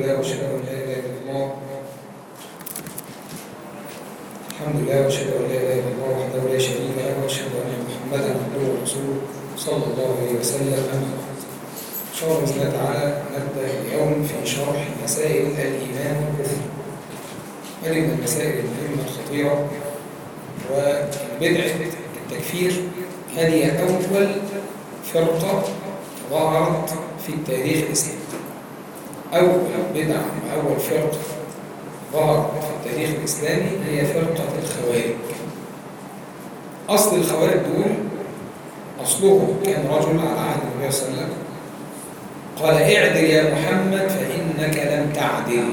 لله واشهد ان لا اله الا الله الحمد لله واشهد ان لا اله الا الله وحده لا شريك له واشهد ان محمدا عبده ورسوله صلى الله عليه وسلم اما بعد ان شاء الله باذن الله تعالى نبدا اليوم في شرح مسائل الايمان والكفر هذه من المسائل المهمه الخطيره وبدعه التكفير هذه اول فرقه ظهرت في التاريخ الاسلامي أول بدعة أول فرقة ظهرت في التاريخ الإسلامي هي فرقة الخوارج أصل الخوارج دول أصلهم كان رجل على عهد النبي صلى الله عليه وسلم قال اعدل يا محمد فإنك لم تعدل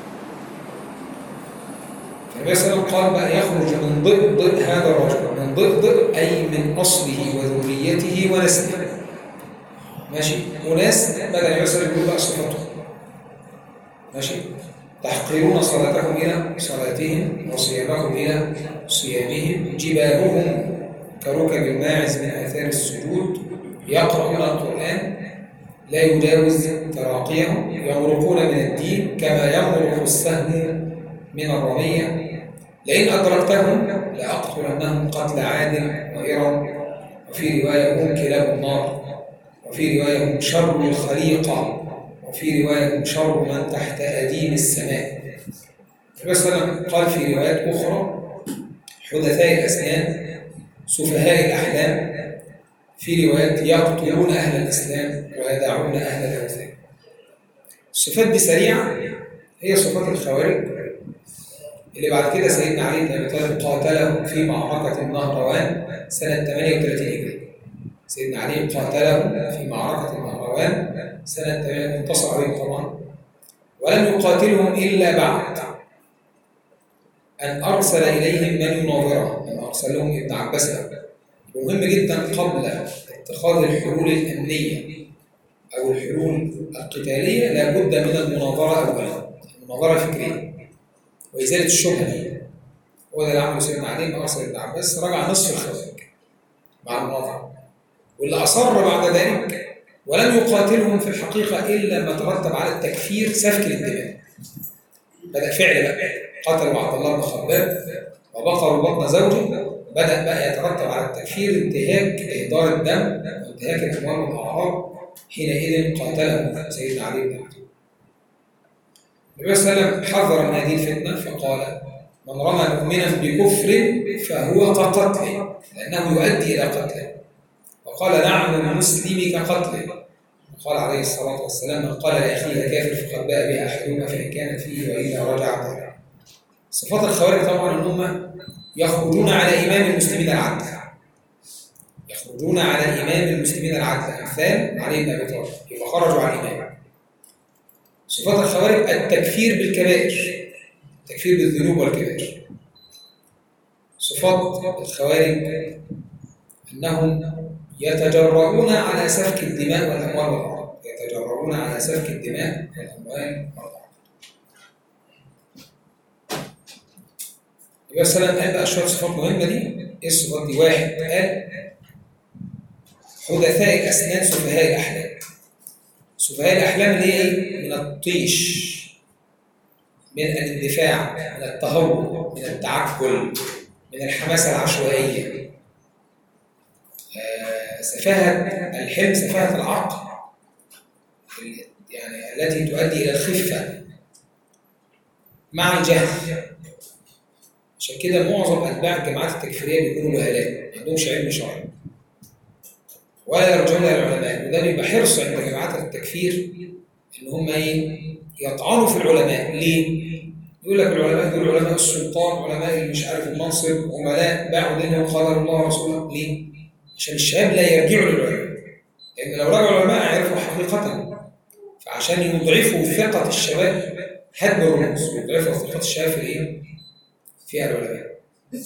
فالنبي صلى الله عليه وسلم قال بقى يخرج من ضئضئ هذا الرجل من ضئضئ أي من أصله وذريته ونسله ماشي وناس بدأ النبي صلى الله عليه وسلم يقول بقى صفتهم ماشي تحقرون صلاتكم إلى صلاتهم وصيامكم إلى صيامهم جباههم كركب الماعز من آثار السجود يقرؤون القرآن لا يجاوز تراقيهم يمرقون من الدين كما يمرق السهم من الرمية لئن أدركتهم لأقتلنهم قتل عاد وإرم وفي رواية هم كلاب النار وفي رواية هم شر الخليقة وفي رواية شر من تحت أديم السماء النبي صلى الله عليه وسلم قال في روايات أخرى حدثاء الأسنان سفهاء الأحلام في روايات يقتلون أهل الإسلام ويدعون أهل الأوثان الصفات دي سريعة هي صفات الخوارج اللي بعد كده سيدنا علي بن أبي طالب قاتلهم في معركة النهروان سنة 38 هجري سيدنا علي قاتلهم في معركة النهروان سنة 8 انتصر عليهم طبعا ولم يقاتلهم إلا بعد أن أرسل إليهم من يناظرهم أن أرسل لهم ابن عباس مهم جدا قبل اتخاذ الحلول الأمنية أو الحلول القتالية لابد من المناظرة أولا المناظرة الفكرية وإزالة الشبهة دي هو ده اللي عمله سيدنا علي ما أرسل ابن عباس رجع نصف الخوارج مع المناظرة واللي أصر بعد ذلك ولم يقاتلهم في الحقيقة إلا ما ترتب على التكفير سفك الدماء بدأ فعل بقى قتلوا عبد الله بن خباب وبقروا بطن زوجه بدأ بقى يترتب على التكفير انتهاك إهدار الدم وانتهاك الأموال والأعراض حينئذ قاتلهم سيدنا علي بن أبي النبي صلى الله عليه وسلم حذر من هذه الفتنة فقال من رمى مؤمنا بكفر فهو كقتله لأنه يؤدي إلى قتله وقال نعم المسلم كقتله وقال عليه الصلاة والسلام من قال لأخيه كافر فقد باء بها أحدهما فإن كانت فيه وإلا رجع ذلك صفات الخوارج طبعا ان هم يخرجون على إمام المسلمين العدل يخرجون على إمام المسلمين العدل أمثال علي بن أبي طالب يبقى خرجوا على الإمام صفات الخوارج التكفير بالكبائر التكفير بالذنوب والكبائر صفات الخوارج أنهم يتجرؤون على سفك الدماء والأموال والأعراض يتجرؤون على سفك الدماء والأموال والأعراض يبقى السلام قال بقى شوية صفات مهمة دي إيه الصفات دي؟ واحد قال حدثاء الأسنان سفهاء الأحلام سفهاء الأحلام اللي هي إيه؟ من الطيش من الاندفاع من التهور من التعجل من الحماسة العشوائية سفاهة الحلم سفاهة العقل يعني التي تؤدي إلى الخفة مع الجهل عشان كده معظم أتباع الجماعات التكفيرية بيكونوا جهلاء ما عندهمش علم شرعي ولا يرجون إلى العلماء وده بيبقى حرص عند جماعات التكفير إن هم إيه يطعنوا في العلماء ليه؟ يقول لك العلماء دول علماء السلطان علماء اللي مش عارف المنصب عملاء باعوا دينهم قال الله ورسوله ليه؟ عشان الشباب لا يرجعوا للعلماء لأن لو رجعوا العلماء عرفوا حقيقة فعشان يضعفوا ثقة الشباب هدم الرموز يضعفوا ثقة الشباب في إيه؟ في العلماء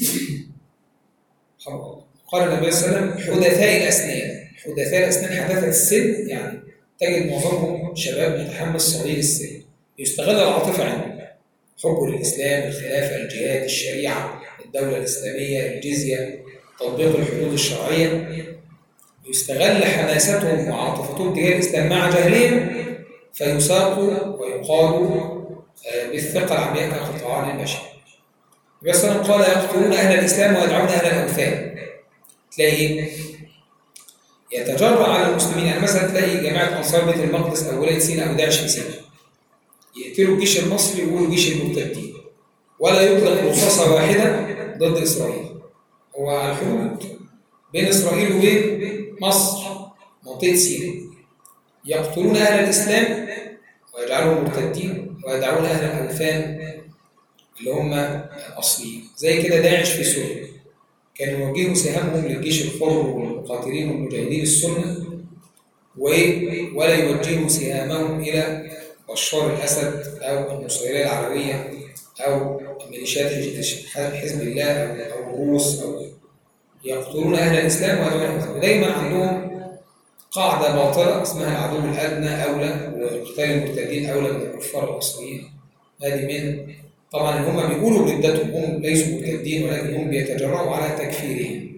قال النبي صلى الله عليه وسلم حدثاء الأسنان حدثاء الأسنان حدثة السن يعني تجد معظمهم شباب متحمس صغير السن يستغل العاطفة عنده حبه للإسلام الخلافة الجهاد الشريعة الدولة الإسلامية الجزية تطبيق الحدود الشرعية يستغل حماستهم وعاطفتهم تجاه الإسلام مع جهلهم فيساقوا ويقالوا آه، بالثقة العمياء كقطعان المشي النبي صلى الله عليه وسلم قال يقتلون أهل الإسلام ويدعون أهل الأوثان تلاقي إيه؟ يتجرأ على المسلمين يعني مثلا تلاقي جماعة أنصار بيت المقدس أو ولاية سيناء أو داعش في سيناء يقتلوا الجيش المصري ويقولوا جيش المرتدين ولا يطلق رصاصة واحدة ضد إسرائيل هو على الحدود بين إسرائيل وبين مصر منطقة سيناء يقتلون أهل الإسلام ويجعلهم مرتدين ويدعون أهل الأوثان اللي هم الأصليين زي كده داعش في سوريا كانوا يوجهوا سهامهم للجيش الحر والمقاتلين والمجاهدين السنة ولا يوجهوا سهامهم إلى بشار الأسد أو النصيرية العربية أو ميليشيات حزب الله أو الروس أو يقتلون أهل الإسلام ودايما عندهم قاعدة باطلة اسمها العدو الأدنى أولى وقتال المرتدين أولى من الكفار الأصليين هذه من طبعا هم بيقولوا ردتهم هم ليسوا مرتدين ولكن هم بيتجرؤوا على تكفيرهم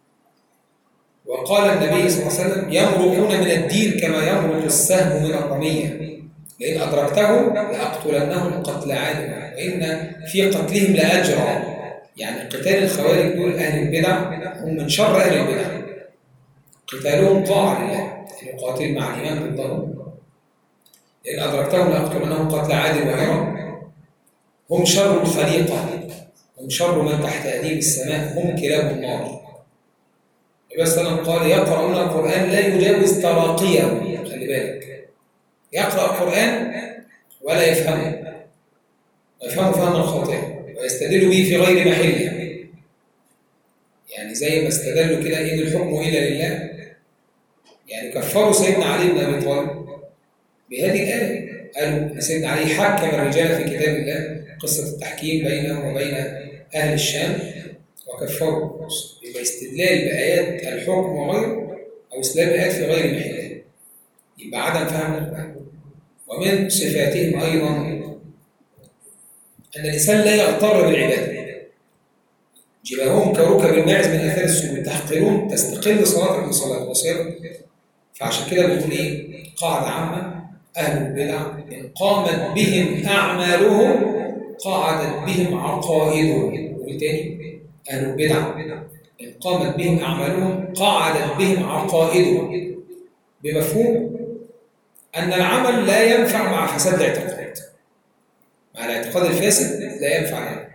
وقال النبي صلى الله عليه وسلم يمرقون من الدين كما يمرق السهم من الرمية لئن أدركتهم لأقتلنهم قتل عاد وإن في قتلهم لأجرا يعني قتال الخوارج دول أهل البدع هم من شر أهل البدع قتالهم طاعة لله يعني يقاتل مع الإيمان ضدهم لئن أدركتهم لأقتلنهم قتل عاد وإرم هم شر الخليقة هم شر من تحت أديم السماء هم كلاب النار النبي صلى الله عليه وسلم قال يقرؤون القرآن لا يجاوز تراقيه خلي بالك يقرأ القرآن ولا يفهمه ويفهمه فهما خاطئا ويستدل به في غير محله يعني زي ما استدلوا كده إن الحكم إلا لله يعني كفروا سيدنا علي بن أبي طالب بهذه الآية قالوا أن سيدنا علي حكم الرجال في كتاب الله قصة التحكيم بينه وبين أهل الشام وكفروا يبقى استدلال بآيات الحكم وغيره أو استدلال بآيات في غير محلها يبقى عدم فهم القرآن ومن صفاتهم أيضا أن الإنسان لا يغتر بالعبادة جباههم كركب الماعز من أثار السجود تحقرون تستقل صلاتك بصلاة وصيام فعشان كده بنقول إيه قاعدة عامة أهل البدع إن قامت بهم أعمالهم قعدت بهم عقائدهم وبالتالي أهل البدع إن قامت بهم أعمالهم قعدت بهم عقائدهم بمفهوم أن العمل لا ينفع مع فساد الاعتقاد مع الاعتقاد الفاسد لا ينفع يعني.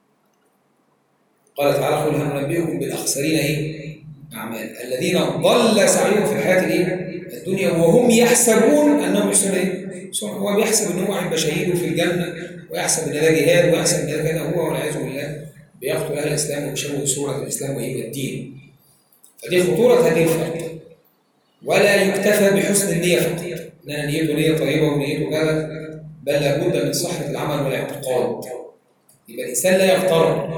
قال تعالى قل هل ننبئكم بالأخسرين إيه؟ أعمال الذين ضل سعيهم في الحياة الإيه؟ الدنيا وهم يحسبون أنهم يحسنون إيه؟ هو بيحسب أن هو هيبقى شهيد في الجنة ويحسب أن ده جهاد ويحسب أن ده كذا هو والعياذ بالله بيقتل أهل الإسلام ويشوه صورة الإسلام وهي الدين فدي خطورة هذه الفرق ولا يكتفى بحسن النية فقط إن نيته نية طيبة ونيته كذا بل لابد من صحة العمل والاعتقاد يبقى الإنسان لا يغتر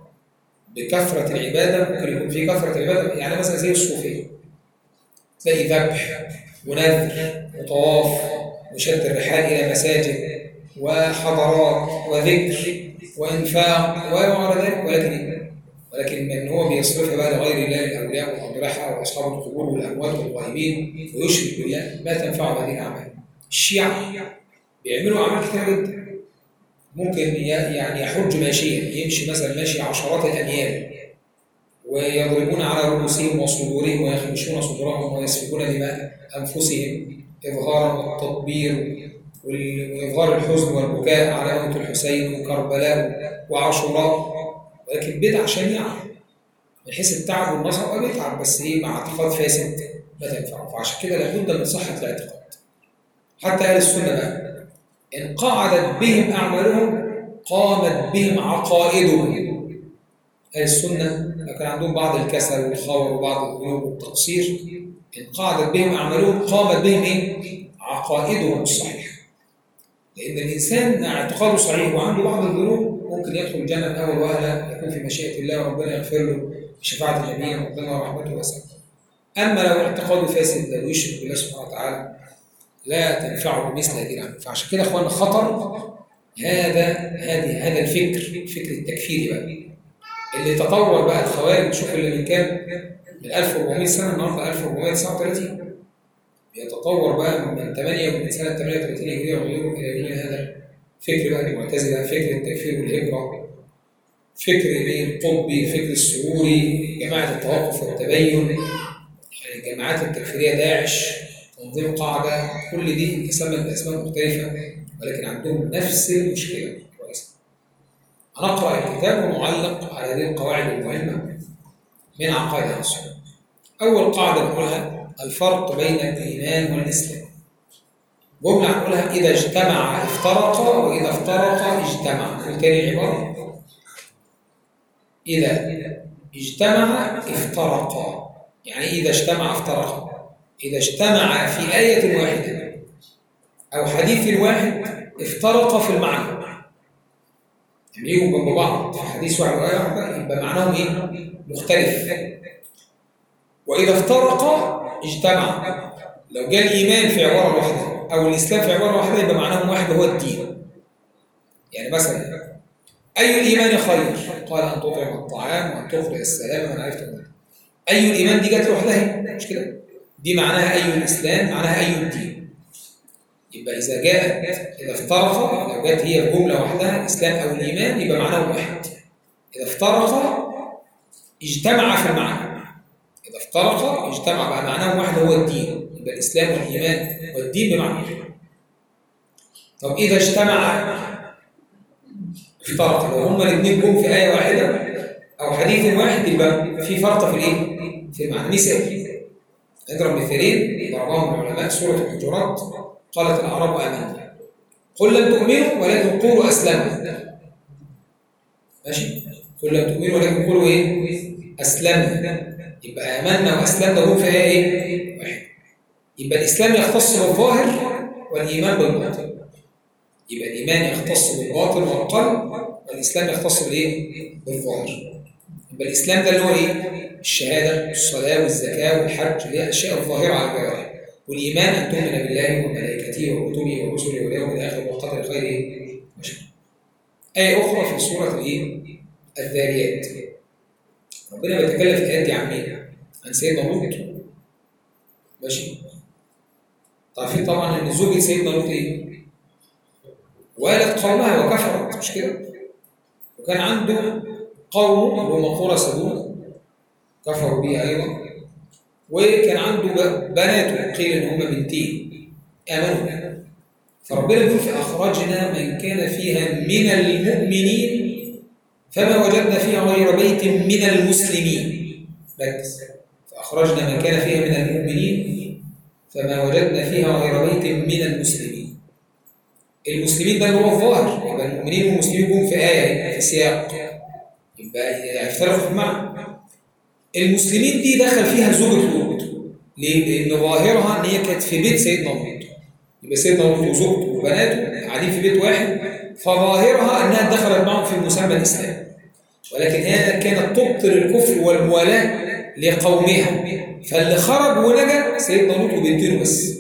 بكثرة العبادة ممكن يكون في كثرة العبادة يعني مثلا زي الصوفية تلاقي ذبح ونذر وطواف وشد الرحال إلى مساجد وحضارات وذكر وإنفاق وما ذلك ولكن ولكن من هو بيصرفها بقى لغير الله الأولياء والأضرحة وأصحاب القبور والأموات والغائبين ويشرك بالله ما تنفع هذه الأعمال الشيعة بيعملوا أعمال كثيرة جدا ممكن يعني يحج ماشيا يمشي مثلا ماشي عشرات الأميال ويضربون على رؤوسهم وصدورهم ويخمشون صدورهم ويسفكون دماء أنفسهم إظهارا والتطبير وإظهار الحزن والبكاء على موت الحسين وكربلاء وعاشوراء ولكن بدعة شنيعة من حيث التعب والنصر هو بيتعب بس ايه مع اعتقاد فاسد لا تنفعه فعشان كده لابد من صحة الاعتقاد حتى أهل السنة بقى إن قعدت بهم أعمالهم قامت بهم عقائدهم أهل السنة كان عندهم بعض الكسل والخور وبعض الذنوب والتقصير إن قعدت بهم أعمالهم قامت بهم إيه؟ عقائدهم الصحيحة لأن الإنسان اعتقاده صحيح وعنده بعض الذنوب ممكن يدخل الجنة من أول وهلة يكون في مشيئة الله وربنا يغفر له بشفاعة النبي وربنا ورحمته وسعه أما لو اعتقاده فاسد لو يشرك بالله سبحانه وتعالى لا تنفعه بمثل هذه الأعمال فعشان كده إخواننا خطر هذا هذه هذا الفكر فكر التكفير بقى اللي تطور بقى الخوارج شوف اللي من كام من 1400 سنة النهارده 1439 بيتطور بقى من 8 من سنه 38 هجريه وغيره الى يومنا هذا فكر بقى المعتزله فكر التكفير والهجره فكر القطبي فكر السروري جماعه التوقف والتبين يعني الجماعات التكفيريه داعش تنظيم قاعده كل دي تسمى باسماء مختلفه ولكن عندهم نفس المشكله كويس هنقرا الكتاب ونعلق على هذه القواعد المهمه من عقائد اهل السنه اول قاعده نقولها الفرق بين الايمان والاسلام جمله هنقولها اذا اجتمع افترقا واذا افترقا اجتمع قول تاني العباره اذا اجتمع افترقا يعني اذا اجتمع افترقا اذا اجتمع في ايه واحده او حديث واحد افترقا في المعنى يعني يجوا جنب بعض في حديث واحد وآية واحدة يبقى معناهم ايه؟ مختلف وإذا افترقا اجتمع لو جاء الإيمان في عبارة واحدة أو الإسلام في عبارة واحدة يبقى معناهم واحد هو الدين يعني مثلا أي الإيمان خير؟ قال أن تطعم الطعام وأن تخرج السلام من عرفت منه أي الإيمان دي جت لوحدها مش كده؟ دي معناها أي الإسلام معناها أي الدين يبقى إذا جاءت إذا افترق لو جاءت هي جملة وحدها الإسلام أو الإيمان يبقى معناه واحد إذا افترق اجتمع في المعنى إذا افترق اجتمع بقى معناه واحد هو الدين يبقى الإسلام والإيمان والدين بمعنى طب إذا اجتمع افترق لو هما الاثنين جم في آية واحدة أو حديث واحد يبقى في فرق في الإيه؟ في المعنى مثال نضرب مثالين ضربهم العلماء سورة الحجرات قالت الأعراب آمنا قل لم تؤمنوا ولكن قولوا أسلمنا ماشي قل لم تؤمنوا ولكن قولوا إيه أسلمنا يبقى آمنا وأسلمنا هم في إيه واحد يبقى الإسلام يختص بالظاهر والإيمان بالباطن يبقى الإيمان يختص بالباطن والقلب والإسلام يختص بالإيه بالظاهر يبقى الإسلام ده اللي هو إيه الشهادة والصلاة والزكاة والحج اللي هي الأشياء الظاهرة على الجوارح والإيمان أن تؤمن بالله وملائكته وكتبه ورسله واليوم الآخر والقدر خيره وشره. آية أخرى في سورة الإيه؟ الذاريات. ربنا بيتكلم في الآيات دي عن مين؟ عن سيدنا لوط. ماشي؟ عارفين طبعا إن زوجة سيدنا لوط إيه؟ والد قومها وكفرت مش كده؟ وكان عنده قوم اللي هم قرى سدوم كفروا به أيضا وكان عنده بناته قيل ان هم بنتين امنوا فربنا يقول فاخرجنا من كان فيها من المؤمنين فما وجدنا فيها غير بيت من المسلمين ركز فاخرجنا من كان فيها من المؤمنين فما وجدنا فيها غير بيت من المسلمين المسلمين ده اللي هو الظاهر يبقى المؤمنين والمسلمين جم في ايه في سياق يبقى يفترقوا في المعنى المسلمين دي دخل فيها زوجة لوط ليه؟ لأن ظاهرها إن هي كانت في بيت سيدنا لوط يبقى سيدنا لوط وزوجته وبناته قاعدين في بيت واحد فظاهرها أنها دخلت معهم في مسمى الإسلام ولكن هي كانت تبطل الكفر والموالاة لقومها فاللي خرج ونجا سيدنا لوط وبنتينه بس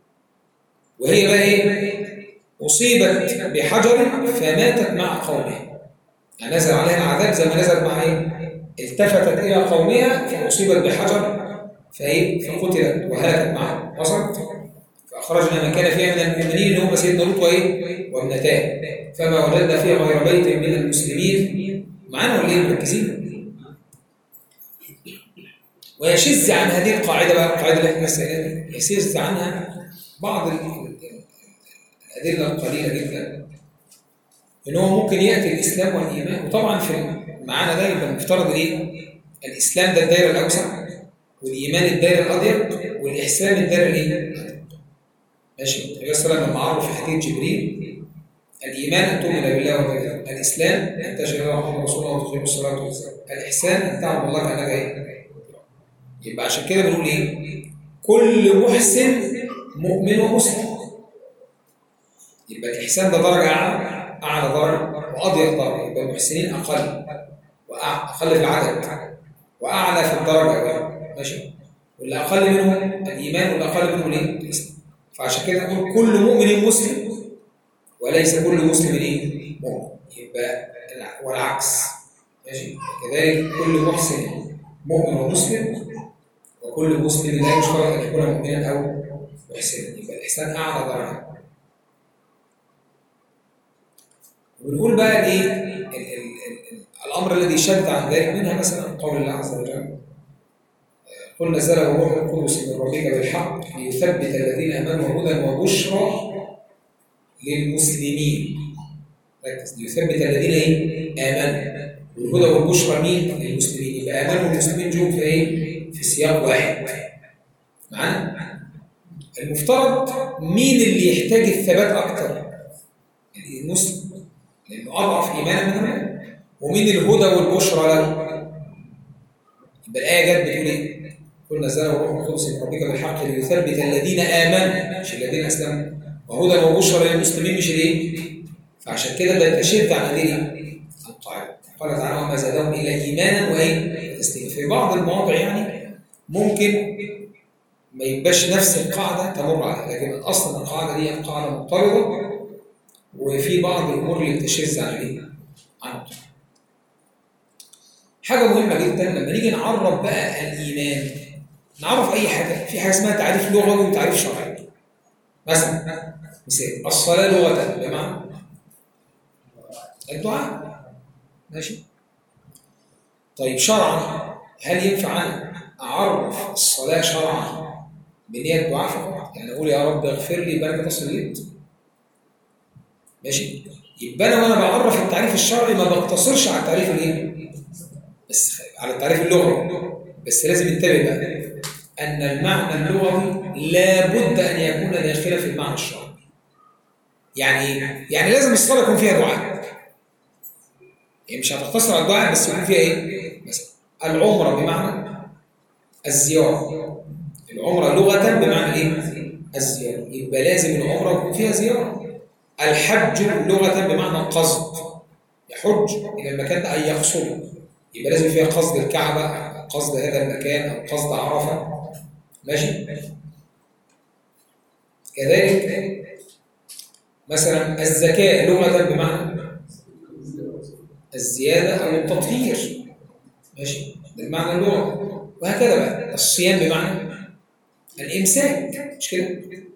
وهي بقى إيه؟ أصيبت بحجر فماتت مع قومها يعني نزل عليها العذاب زي ما نزل مع إيه؟ التفتت إلى قومها فأصيبت بحجر فإيه؟ فقتلت وهلكت معه وصلت فأخرجنا من كان فيها من المؤمنين اللي هم سيدنا لوط وإيه؟ وابنتاه فما وجدنا فيها غير بيت من المسلمين معانا ولا إيه مركزين؟ ويشذ عن هذه القاعدة بقى القاعدة اللي احنا سألنا يشذ عنها بعض الأدلة القليلة جدا إن هو ممكن يأتي الإسلام والإيمان وطبعا في معانا ده يبقى المفترض ايه؟ الاسلام ده الدايره الاوسع والايمان الدايره الاضيق والاحسان الدايره الايه؟ ماشي النبي صلى الله عليه وسلم لما عرف في حديث جبريل الايمان ان تؤمن بالله وملائكته الاسلام ان تشهد ان محمد رسول الله وتقيم الصلاه والزكاه الاحسان ان تعبد الله كانك ايه؟ يبقى عشان كده بنقول ايه؟ كل محسن مؤمن ومسلم يبقى الاحسان ده درجه اعلى اعلى درجه واضيق درجه يبقى المحسنين اقل واقل في العدد واعلى في الدرجه ماشي واللي اقل منهم الايمان واللي اقل منهم الايه؟ الاسلام فعشان كده نقول كل مؤمن مسلم وليس كل مسلم ايه؟ مؤمن يبقى والعكس ماشي كذلك كل محسن مؤمن ومسلم وكل مسلم لا يشترط ان يكون مؤمنا او محسنا يبقى الإحسان أعلى درجة ونقول بقى الايه الامر الذي شد عن ذلك منها مثلا قول الله عز وجل قل نزله روح القدس من ربك بالحق ليثبت الذين امنوا هدى وبشرى للمسلمين ركز ليثبت الذين ايه امنوا والهدى والبشرى مين للمسلمين يبقى امنوا المسلمين جم في ايه في سياق واحد معانا المفترض مين اللي يحتاج الثبات اكتر المسلم لانه اضعف ايمانا من هنا ومين الهدى والبشرى له يبقى الايه جت بتقول ايه قل نزله الروح القدس من ربك بالحق ليثبت الذين امنوا مش الذين اسلموا وهدى وبشرى للمسلمين مش الايه فعشان كده ده تشد عن الايه القاعده قال تعالى وما زادهم الا ايمانا وايه تسليما في بعض المواضع يعني ممكن ما يبقاش نفس القاعده تمر عليها لكن اصلا القاعده دي قاعده مضطرده وفي بعض الامور اللي بتشذ عن الايه عن القاعده حاجه مهمه جدا لما نيجي نعرف بقى الايمان نعرف اي حاجه في حاجه اسمها تعريف لغوي وتعريف شرعي مثلا مثال الصلاه لغه بمعنى الدعاء ماشي طيب شرعا هل ينفع انا اعرف الصلاه شرعا بنيه الدعاء فقط يعني اقول يا رب اغفر لي يبقى انا كده صليت ماشي يبقى انا وانا بعرف التعريف الشرعي ما بقتصرش على التعريف الايه بس على التعريف اللغوي بس لازم انتبه بقى ان المعنى اللغوي لابد ان يكون داخلا في المعنى الشرعي يعني يعني لازم الصلاه يكون فيها دعاء يعني مش هتقتصر على الدعاء بس يكون فيها ايه مثلا العمره بمعنى الزياره العمره لغه بمعنى ايه الزياره يبقى لازم العمره يكون فيها زياره الحج لغه بمعنى القصد يحج الى المكان ده اي يقصده يبقى لازم فيها قصد الكعبه قصد هذا المكان او قصد عرفه ماشي كذلك مثلا الزكاه لغه بمعنى الزياده او التطهير ماشي ده المعنى اللغوي وهكذا بقى الصيام بمعنى الامساك مش كده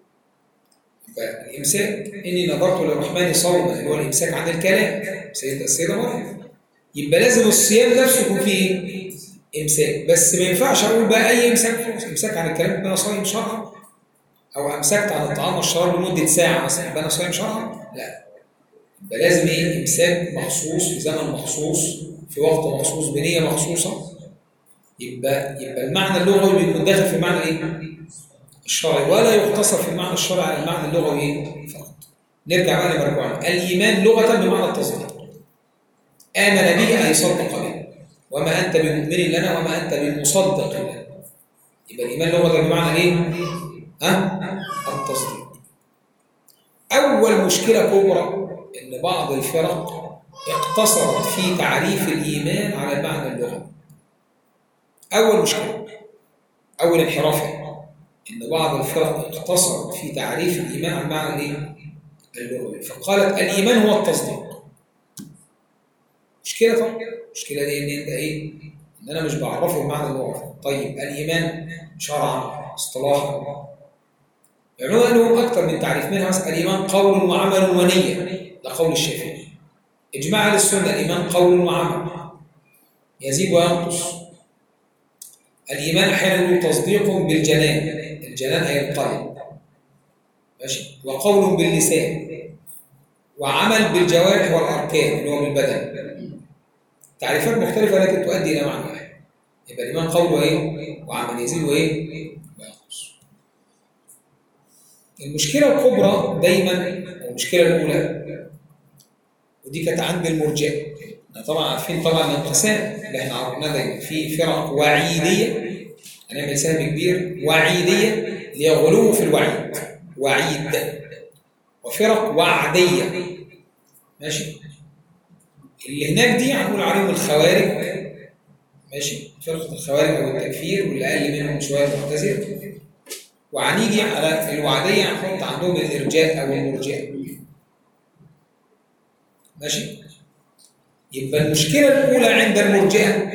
الامساك اني نظرت للرحمن صوما اللي هو الامساك عن الكلام سيدة السيده مريم يبقى لازم الصيام نفسه يكون فيه ايه امساك بس ما ينفعش اقول بقى اي امساك خلاص امساك عن الكلام يبقى انا صايم شرعا او امسكت عن الطعام والشراب لمده ساعه مثلا يبقى انا صايم شرعا لا يبقى لازم ايه امساك مخصوص في زمن مخصوص في وقت مخصوص بنيه مخصوصه يبقى يبقى المعنى اللغوي بيكون داخل في المعنى ايه الشرعي ولا يقتصر في المعنى الشرعي على المعنى اللغوي ايه فقط نرجع بقى لمرجوعنا الايمان لغه بمعنى التصديق امن به اي صدق به وما انت بمؤمن لنا وما انت بمصدق لنا يبقى الايمان لغه بمعنى ايه ها التصديق اول مشكله كبرى ان بعض الفرق اقتصرت في تعريف الايمان على المعنى اللغوي اول مشكله اول انحراف ان بعض الفرق اقتصرت في تعريف الايمان على المعنى الايه اللغوي فقالت الايمان هو التصديق مشكله طبعا المشكله دي ان انت ايه ان انا مش بعرفه المعنى اللغوي طيب الايمان شرعا اصطلاحا العلماء لهم اكثر من تعريف منها مثلا الايمان قول وعمل ونيه ده قول الشافعي اجماع اهل السنه الايمان قول وعمل يزيد وينقص الايمان احيانا يقول تصديق بالجنان الجنان اي القلب ماشي وقول باللسان وعمل بالجوارح والاركان اللي هو بالبدن تعريفات مختلفه لكن تؤدي الى معنى واحد يبقى الايمان قول وايه وعمل يزيد وايه وينقص المشكله الكبرى دايما المشكله الاولى ودي كانت عند المرجئه طبعا عارفين طبعا الانقسام اللي احنا عرفناه دايما في فرق وعيديه هنعمل سهم كبير وعيديه اللي هي غلو في الوعيد وعيد وفرق وعديه ماشي اللي هناك دي هنقول عليهم الخوارج ماشي فرقه الخوارج او التكفير واللي اقل منهم شويه المعتزله وهنيجي على الوعديه هنحط عندهم الارجاء او المرجئه ماشي يبقى المشكله الاولى عند المرجئه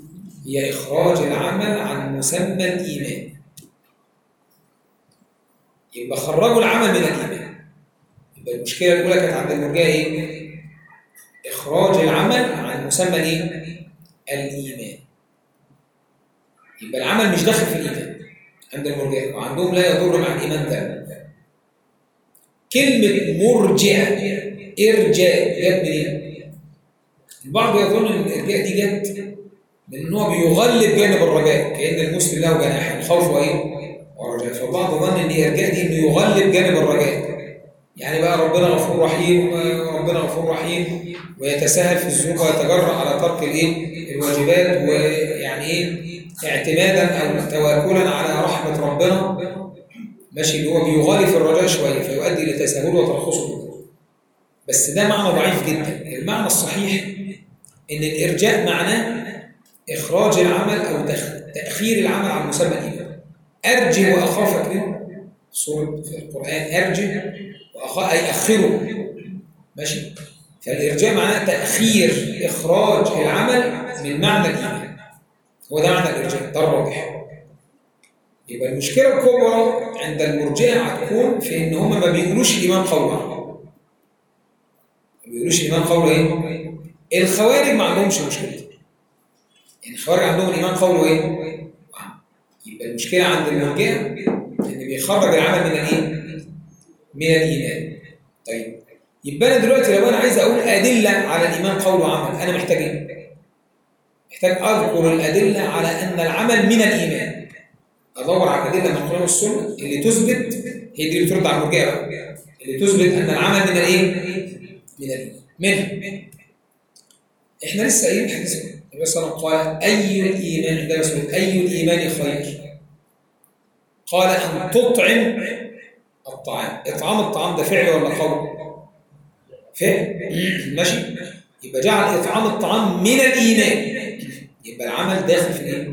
هي اخراج العمل عن مسمى الايمان يبقى خرجوا العمل من الإيمان يبقى المشكلة الأولى كانت عند المرجئة إيه؟ إخراج العمل عن مسمى إيه؟ الإيمان يبقى العمل مش داخل في الإيمان عند المرجئة وعندهم لا يضر مع الإيمان ده كلمة مرجئة إرجاء جت منين؟ البعض يظن ان الارجاء دي جت من ان هو بيغلب جانب الرجاء كان المسلم له جناحين الخوف وايه؟ ورجاء فالبعض ظن ان الارجاء دي انه يغلب جانب الرجاء يعني بقى ربنا غفور رحيم ربنا غفور رحيم ويتساهل في الذنوب ويتجرأ على ترك الايه؟ الواجبات ويعني ايه؟ اعتمادا او تواكلا على رحمه ربنا ماشي اللي هو بيغالي في الرجاء شويه فيؤدي لتساهله وترخصه بس ده معنى ضعيف جدا المعنى الصحيح ان الارجاء معناه اخراج العمل او تاخير العمل عن مسمى الايمان ارجي واخاف فاكرين سوره في القران ارجي واخاف اي اخره ماشي فالارجاء معناه تاخير اخراج العمل من معنى الايمان هو ده معنى الارجاء ده الراجح يبقى المشكله الكبرى عند المرجئه هتكون في ان هم ما بيقولوش الايمان قولا ما بيقولوش الايمان قولا ايه الخوارج ما عندهمش مشكله يعني الخوارج عندهم الايمان قوله ايه يبقى المشكله عند المرجئه ان بيخرج العمل من الايه من الايمان طيب يبقى انا دلوقتي لو انا عايز اقول ادله على الايمان قول وعمل انا محتاج ايه محتاج اذكر الادله على ان العمل من الايمان ادور على الادله من القران والسنه اللي تثبت هي دي اللي بترد على المرجئه اللي تثبت ان العمل من الايه من الايمان منها احنا لسه قايلين حديث النبي صلى الله عليه وسلم قال اي الايمان عندما سئل اي الايمان خير قال ان تطعم الطعام اطعام الطعام ده فعل ولا قول فعل ماشي يبقى جعل اطعام الطعام من الايمان يبقى العمل داخل في الايه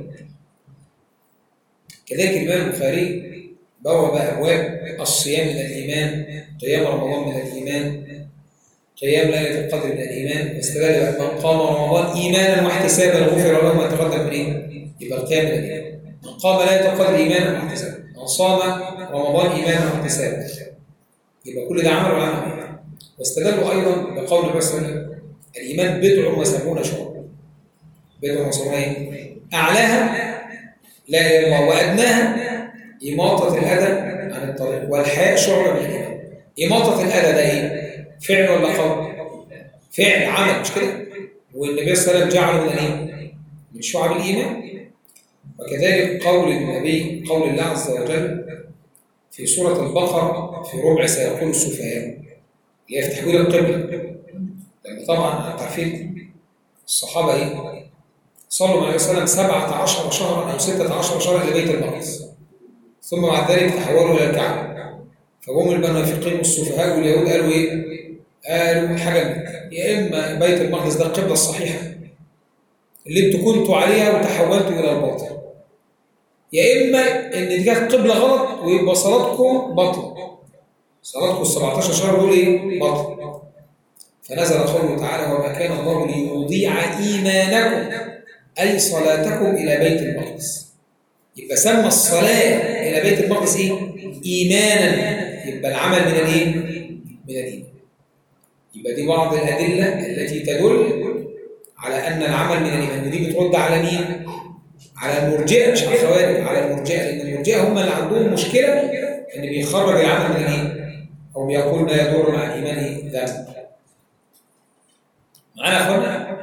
كذلك الامام البخاري بواب ابواب الصيام من الايمان قيام رمضان من الايمان قيام ليله القدر من الايمان واستدل من قام رمضان ايمانا واحتسابا غفر له ما تقدم من ايه يبقى القيام من الايمان من قام ليله القدر ايمانا واحتسابا من صام رمضان ايمانا واحتسابا يبقى كل ده عمل وعمل واستدلوا ايضا بقول النبي صلى الله عليه وسلم الايمان بضع وسبعون شعبا بضع وسبعون ايه اعلاها لا اله الا الله وادناها اماطه الاذى عن الطريق والحياء شعبه من الايمان اماطه الاذى ده ايه فعل ولا قول فعل عمل مش كده والنبي صلى الله عليه وسلم جعله من الايه من شعب الايمان وكذلك قول النبي قول الله عز وجل في سوره البقره في ربع سيقول السفهاء اللي هي في تحويل القبله لان طبعا انتوا عارفين الصحابه ايه صلوا مع النبي صلى الله عليه وسلم 17 شهرا او 16 شهرا الى بيت المقدس ثم بعد ذلك تحولوا الى الكعبه فهم المنافقين والسفهاء واليهود قالوا ايه؟ قالوا حاجه يا اما بيت المقدس ده القبله الصحيحه اللي انتوا كنتوا عليها وتحولتوا الى الباطل يا اما ان دي كانت قبله غلط ويبقى صلاتكم باطله صلاتكم ال 17 شهر دول ايه؟ باطل فنزل قوله تعالى وما كان الله ليضيع ايمانكم اي صلاتكم الى بيت المقدس يبقى سمى الصلاه الى بيت المقدس ايه؟ ايمانا يبقى العمل من الايه؟ من الايمان يبقى دي بعض الادله التي تدل على ان العمل من الايمان ودي بترد على مين؟ على المرجئه مش على الخوارج على المرجئه لان المرجئه هم اللي عندهم مشكله ان بيخرج العمل من الايه؟ او بيقول لا يضر مع الايمان ذنب معانا يا اخوانا؟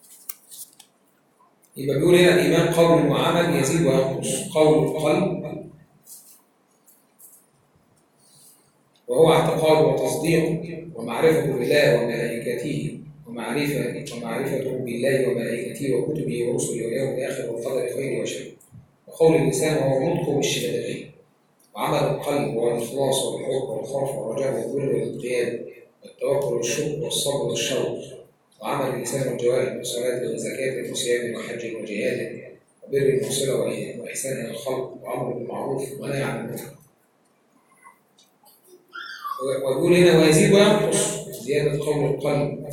يبقى بيقول هنا الايمان قول وعمل يزيد وينقص قول القلب وهو اعتقاد وتصديق ومعرفة بالله وملائكته ومعرفة ومعرفته بالله وملائكته وكتبه ورسله واليوم الآخر والقدر خيره وشره وقول اللسان وهو نطق بالشهادتين وعمل القلب والإخلاص والحب والخوف والرجاء والذل والانقياد والتوكل والشكر والصبر والشوق وعمل اللسان والجوارح من صلاة وزكاة وصيام وحج وجهاد وبر وصلة وإحسان إلى الخلق وأمر بالمعروف ونهي عن المنكر ويقول هنا ويزيد وينقص زيادة قول القلب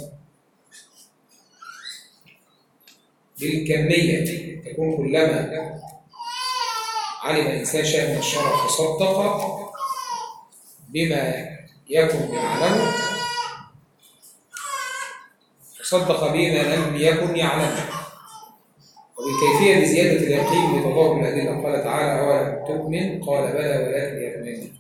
بالكمية تكون كلما علم الإنسان شيئا من الشرع فصدق بما يكن يعلمه وصدق بما لم يكن يعلمه وبالكيفية بزيادة اليقين بتضارب الأدلة قال تعالى أولا تؤمن قال بلى ولكن يطمئن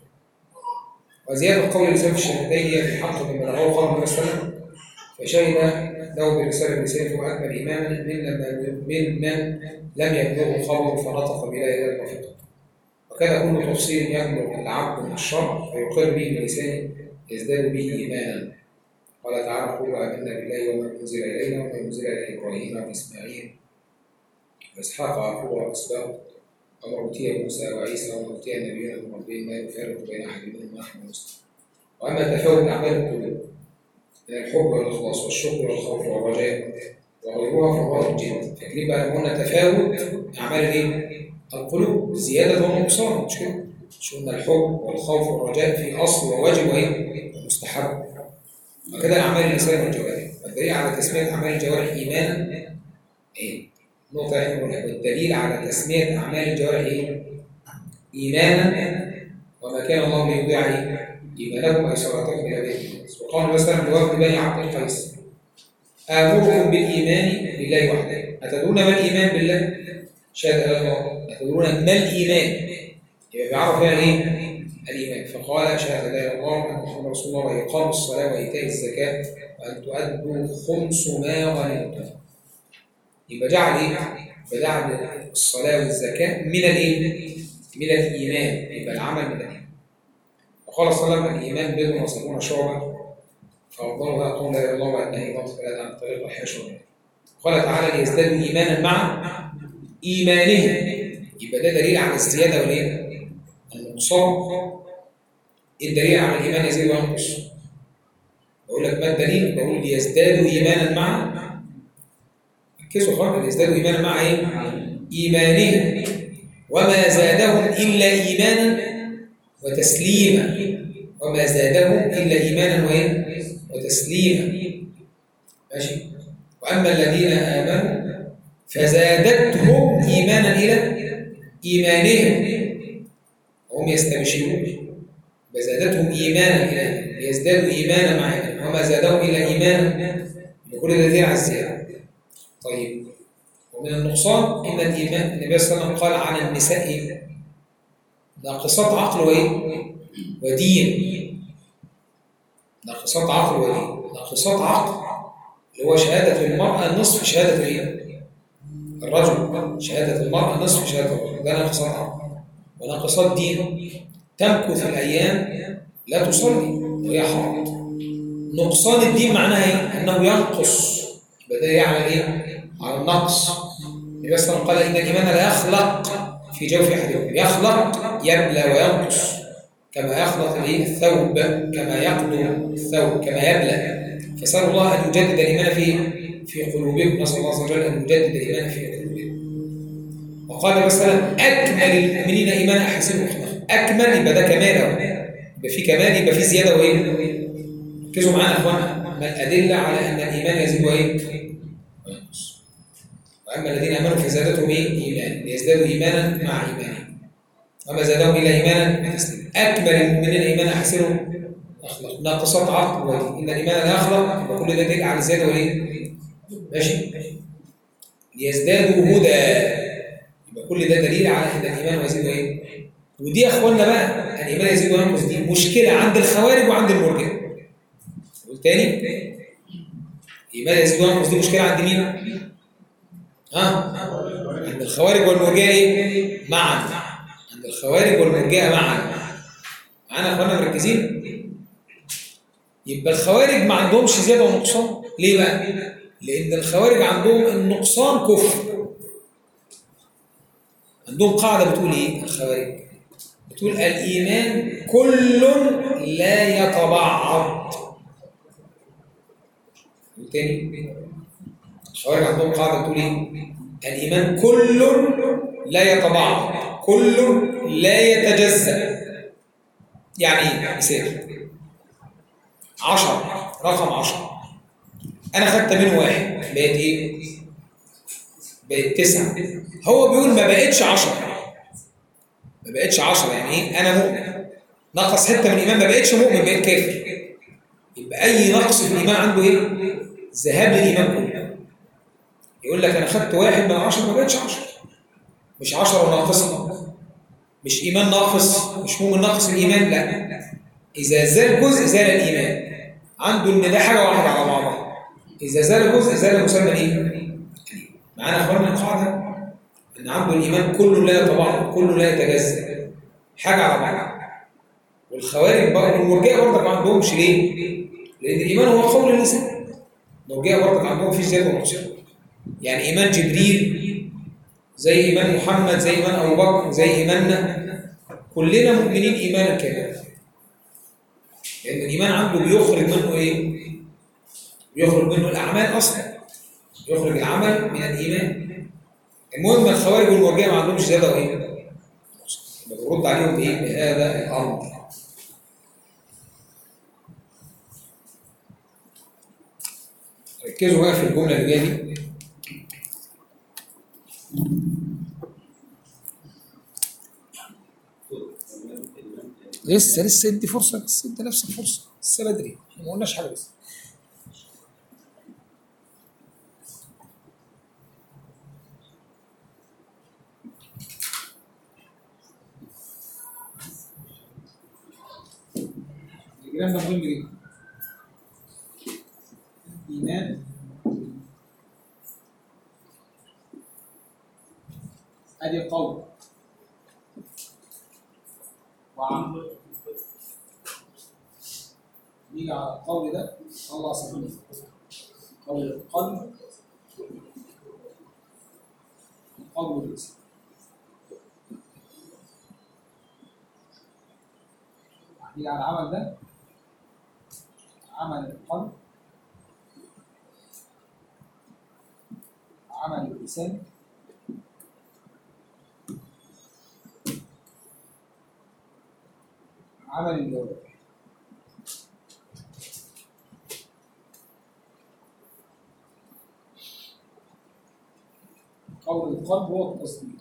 وزيادة قول الإنسان في الشهادتين هي في حق من بلغه قال النبي صلى الله عليه وسلم فشهد له برسالة رسالة وأكمل إيمانا من لم من من لم يبلغه خبر فنطق بلا إله إلا الله وكان كل تفصيل يبلغ العبد من الشرع ويقر به بلسانه يزداد به إيمانا قال تعالى قل آمنا بالله وما أنزل إلينا وما أنزل إلى إبراهيم وإسماعيل وإسحاق ويعقوب وأسباط وما أوتي موسى وعيسى وما أوتي نبينا من ربهم ما يفرق بين أحد منهم نحن مسلم وأما تفاوت أعمال القلوب من الحب والإخلاص والشكر والخوف والرجاء وغيرها فهو جدا فاكرين بقى قلنا تفاوت أعمال الإيه؟ القلوب زيادة ونقصان مش كده؟ مش قلنا الحب والخوف والرجاء في أصل وواجب وإيه؟ ومستحب وكذا أعمال اللسان والجوارح والدليل على تسمية أعمال الجوارح إيمانا إيه؟ نقطة يعني والدليل على تسمية أعمال الجوارح إيه؟ إيمانا وما كان الله ليضيع إيمانكم أي صلاتكم إلى بيت المقدس وقال مثلا لوفد بني عبد القيس آمركم بالإيمان بالله وحده أتدرون ما الإيمان بالله؟ شهد الله أتدرون ما الإيمان؟ يبقى بيعرف يعني إيه؟ الإيمان فقال شهد لا الله أن محمد رسول الله وإقام الصلاة وإيتاء الزكاة وأن تؤدوا خمس ما غنمتم يبقى جعل إيه؟ فجعل الصلاة والزكاة من الإيه؟ من الإيمان يبقى العمل من الإيمان وقال صلى الله عليه وسلم الإيمان بضع وسبعون شعبة فأفضلها قول لا إله إلا الله وأنه إضافة الأذى عن طريق الحشر قال تعالى ليزدادوا إيمانا مع إيمانهم يبقى ده دليل على الزيادة والإيه؟ النقصان الدليل على الإيمان يزيد وينقص بقول لك ما الدليل؟ بقول ليزدادوا إيمانا مع ركزوا خالص ليزدادوا إيمانا مع إيه؟ إيمانهم وما زادهم إلا إيمانا وتسليما وما زادهم إلا إيمانا وإيه؟ وتسليما ماشي وأما الذين آمنوا فزادتهم إيمانا إلى إيمانهم وهم يستبشرون فزادتهم إيمانا إلى ليزدادوا إيمانا مع إيمان وما زادهم إلا إيمانا بكل ده دليل على الزيادة طيب ومن النقصان إن الإيمان النبي صلى الله عليه وسلم قال عن النساء ناقصات عقل وإيه؟ ودين ناقصات عقل ودين ناقصات عقل اللي هو شهادة المرأة نصف شهادة الايه؟ الرجل شهادة المرأة نصف شهادة الرجل ده ناقصات عقل وناقصات دين تمكث الأيام لا تصلي وهي حائض نقصان الدين معناها ايه؟ أنه ينقص يبقى ده على ايه؟ على النقص النبي صلى الله عليه وسلم قال إن الإيمان لا يخلق في جوف أحدكم يخلق يبلى وينقص كما يخلط الثوب كما يقدر الثوب كما يبلى فسأل الله أن يجدد الإيمان في في قلوبكم نسأل الله عز وجل أن يجدد الإيمان في قلوبكم وقال مثلا أكمل المؤمنين إيمانا أحسنهم أخلاقا أكمل يبقى ده كمال أهو يبقى في كمال يبقى في زيادة وإيه؟ ركزوا معانا يا إخوانا ما الأدلة على أن الإيمان يزيد وإيه؟ وينقص وأما الذين آمنوا فزادتهم إيه؟ إيمان ليزدادوا إيمانا مع إيمانهم وما زادهم إلا إيمانا وتسليما أكمل المؤمنين إيمانا أحسنهم أخلاق ناقصات عقل ودين إن الإيمان لا يخلق يبقى كل ده دليل على الزيادة وإيه؟ ماشي؟ ليزدادوا هدى يبقى كل ده دليل على أن الإيمان يزيد وإيه؟ ودي يا إخواننا بقى الإيمان يزيد وينقص دي مشكلة عند الخوارج وعند المرجئة قول تاني الإيمان يزيد وينقص دي مشكلة عند مين؟ ها؟ عند الخوارج والمرجئة إيه؟ معا عند الخوارج والمرجئة معا معانا يا اخوانا مركزين يبقى الخوارج ما عندهمش زياده ونقصان ليه بقى لان الخوارج عندهم النقصان كفر عندهم قاعده بتقول ايه الخوارج بتقول الايمان كل لا يتبعض تاني الخوارج عندهم قاعده بتقول ايه الايمان كل لا يتبعض كل لا يتجزأ يعني ايه مثال 10 رقم 10 انا خدت منه واحد بقت ايه بقت 9 هو بيقول ما بقتش 10 ما بقتش 10 يعني ايه انا مؤمن نقص حته من الايمان ما بقتش مؤمن بقيت كافر يبقى اي نقص في الايمان عنده ايه ذهاب للايمان كله يقول لك انا خدت واحد من عشرة ما بقتش عشرة مش عشرة ناقصة مش ايمان ناقص مش مؤمن ناقص الايمان لا اذا زال جزء زال الايمان عنده ان ده حاجه واحده على بعضها اذا زال جزء زال مسمى ايه معانا يا اخوانا القاعده ان عنده الايمان كله لا يتبعض كله لا يتجزا حاجه على بعضها والخوارج بقى والمرجئه برضك ما عندهمش ليه؟ لان الايمان هو قول اللسان المرجئه برضك عندهم في زياده ونقصان يعني ايمان جبريل زي ايمان محمد زي ايمان ابو بكر زي ايماننا كلنا مؤمنين ايمانا كاملا لان الايمان عنده بيخرج منه ايه؟ بيخرج منه الاعمال اصلا يخرج العمل من الايمان المهم الخوارج والمرجئه ما عندهمش زياده وايه؟ برد عليهم بايه؟ بهذا الامر ركزوا بقى في الجمله اللي جايه دي لسه لسه ادي فرصه بس ادي نفسك فرصه لسه بدري ما قلناش حاجه لسه الكلام ده مهم جدا ايمان ادي قول وعمل نيجي على القول ده الله سبحانه قول القلب قول اللسان نيجي على العمل ده عمل القلب عمل اللسان عمل الجوارح قول القلب هو التصديق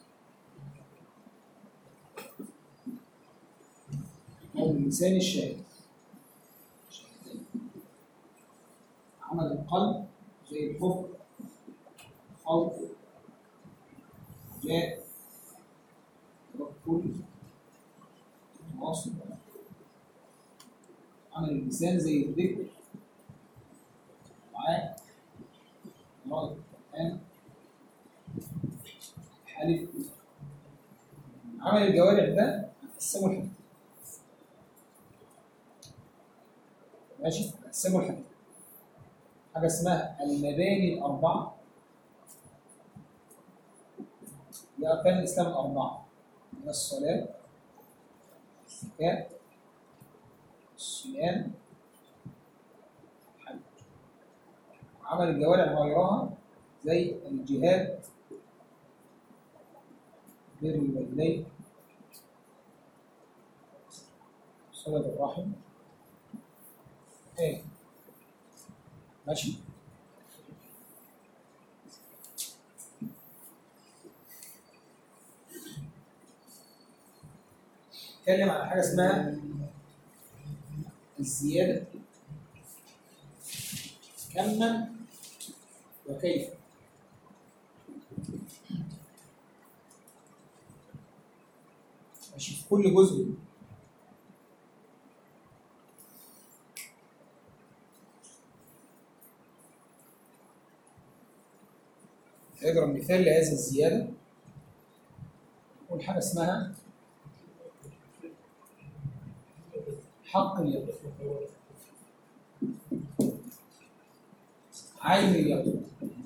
قول اللسان الشهادة شهادتين. عمل القلب زي الحب خوف جاء توكل تواصل عمل اللسان زي الذكر دعاء قراءة القرآن حلف عمل الجوارح ده هنقسمه لحاجتين ماشي هنقسمه لحاجتين حاجة اسمها المباني الأربعة هي أركان الإسلام الأربعة من الصلاة الزكاة الصيام الحج عمل الجوارح غيرها زي الجهاد بر الوالدين صلة الرحم ايه ماشي اتكلم على حاجه اسمها الزياده كما وكيف ماشي في كل جزء نضرب مثال لهذه الزيادة نقول حاجة اسمها حق اليقين عين اليقين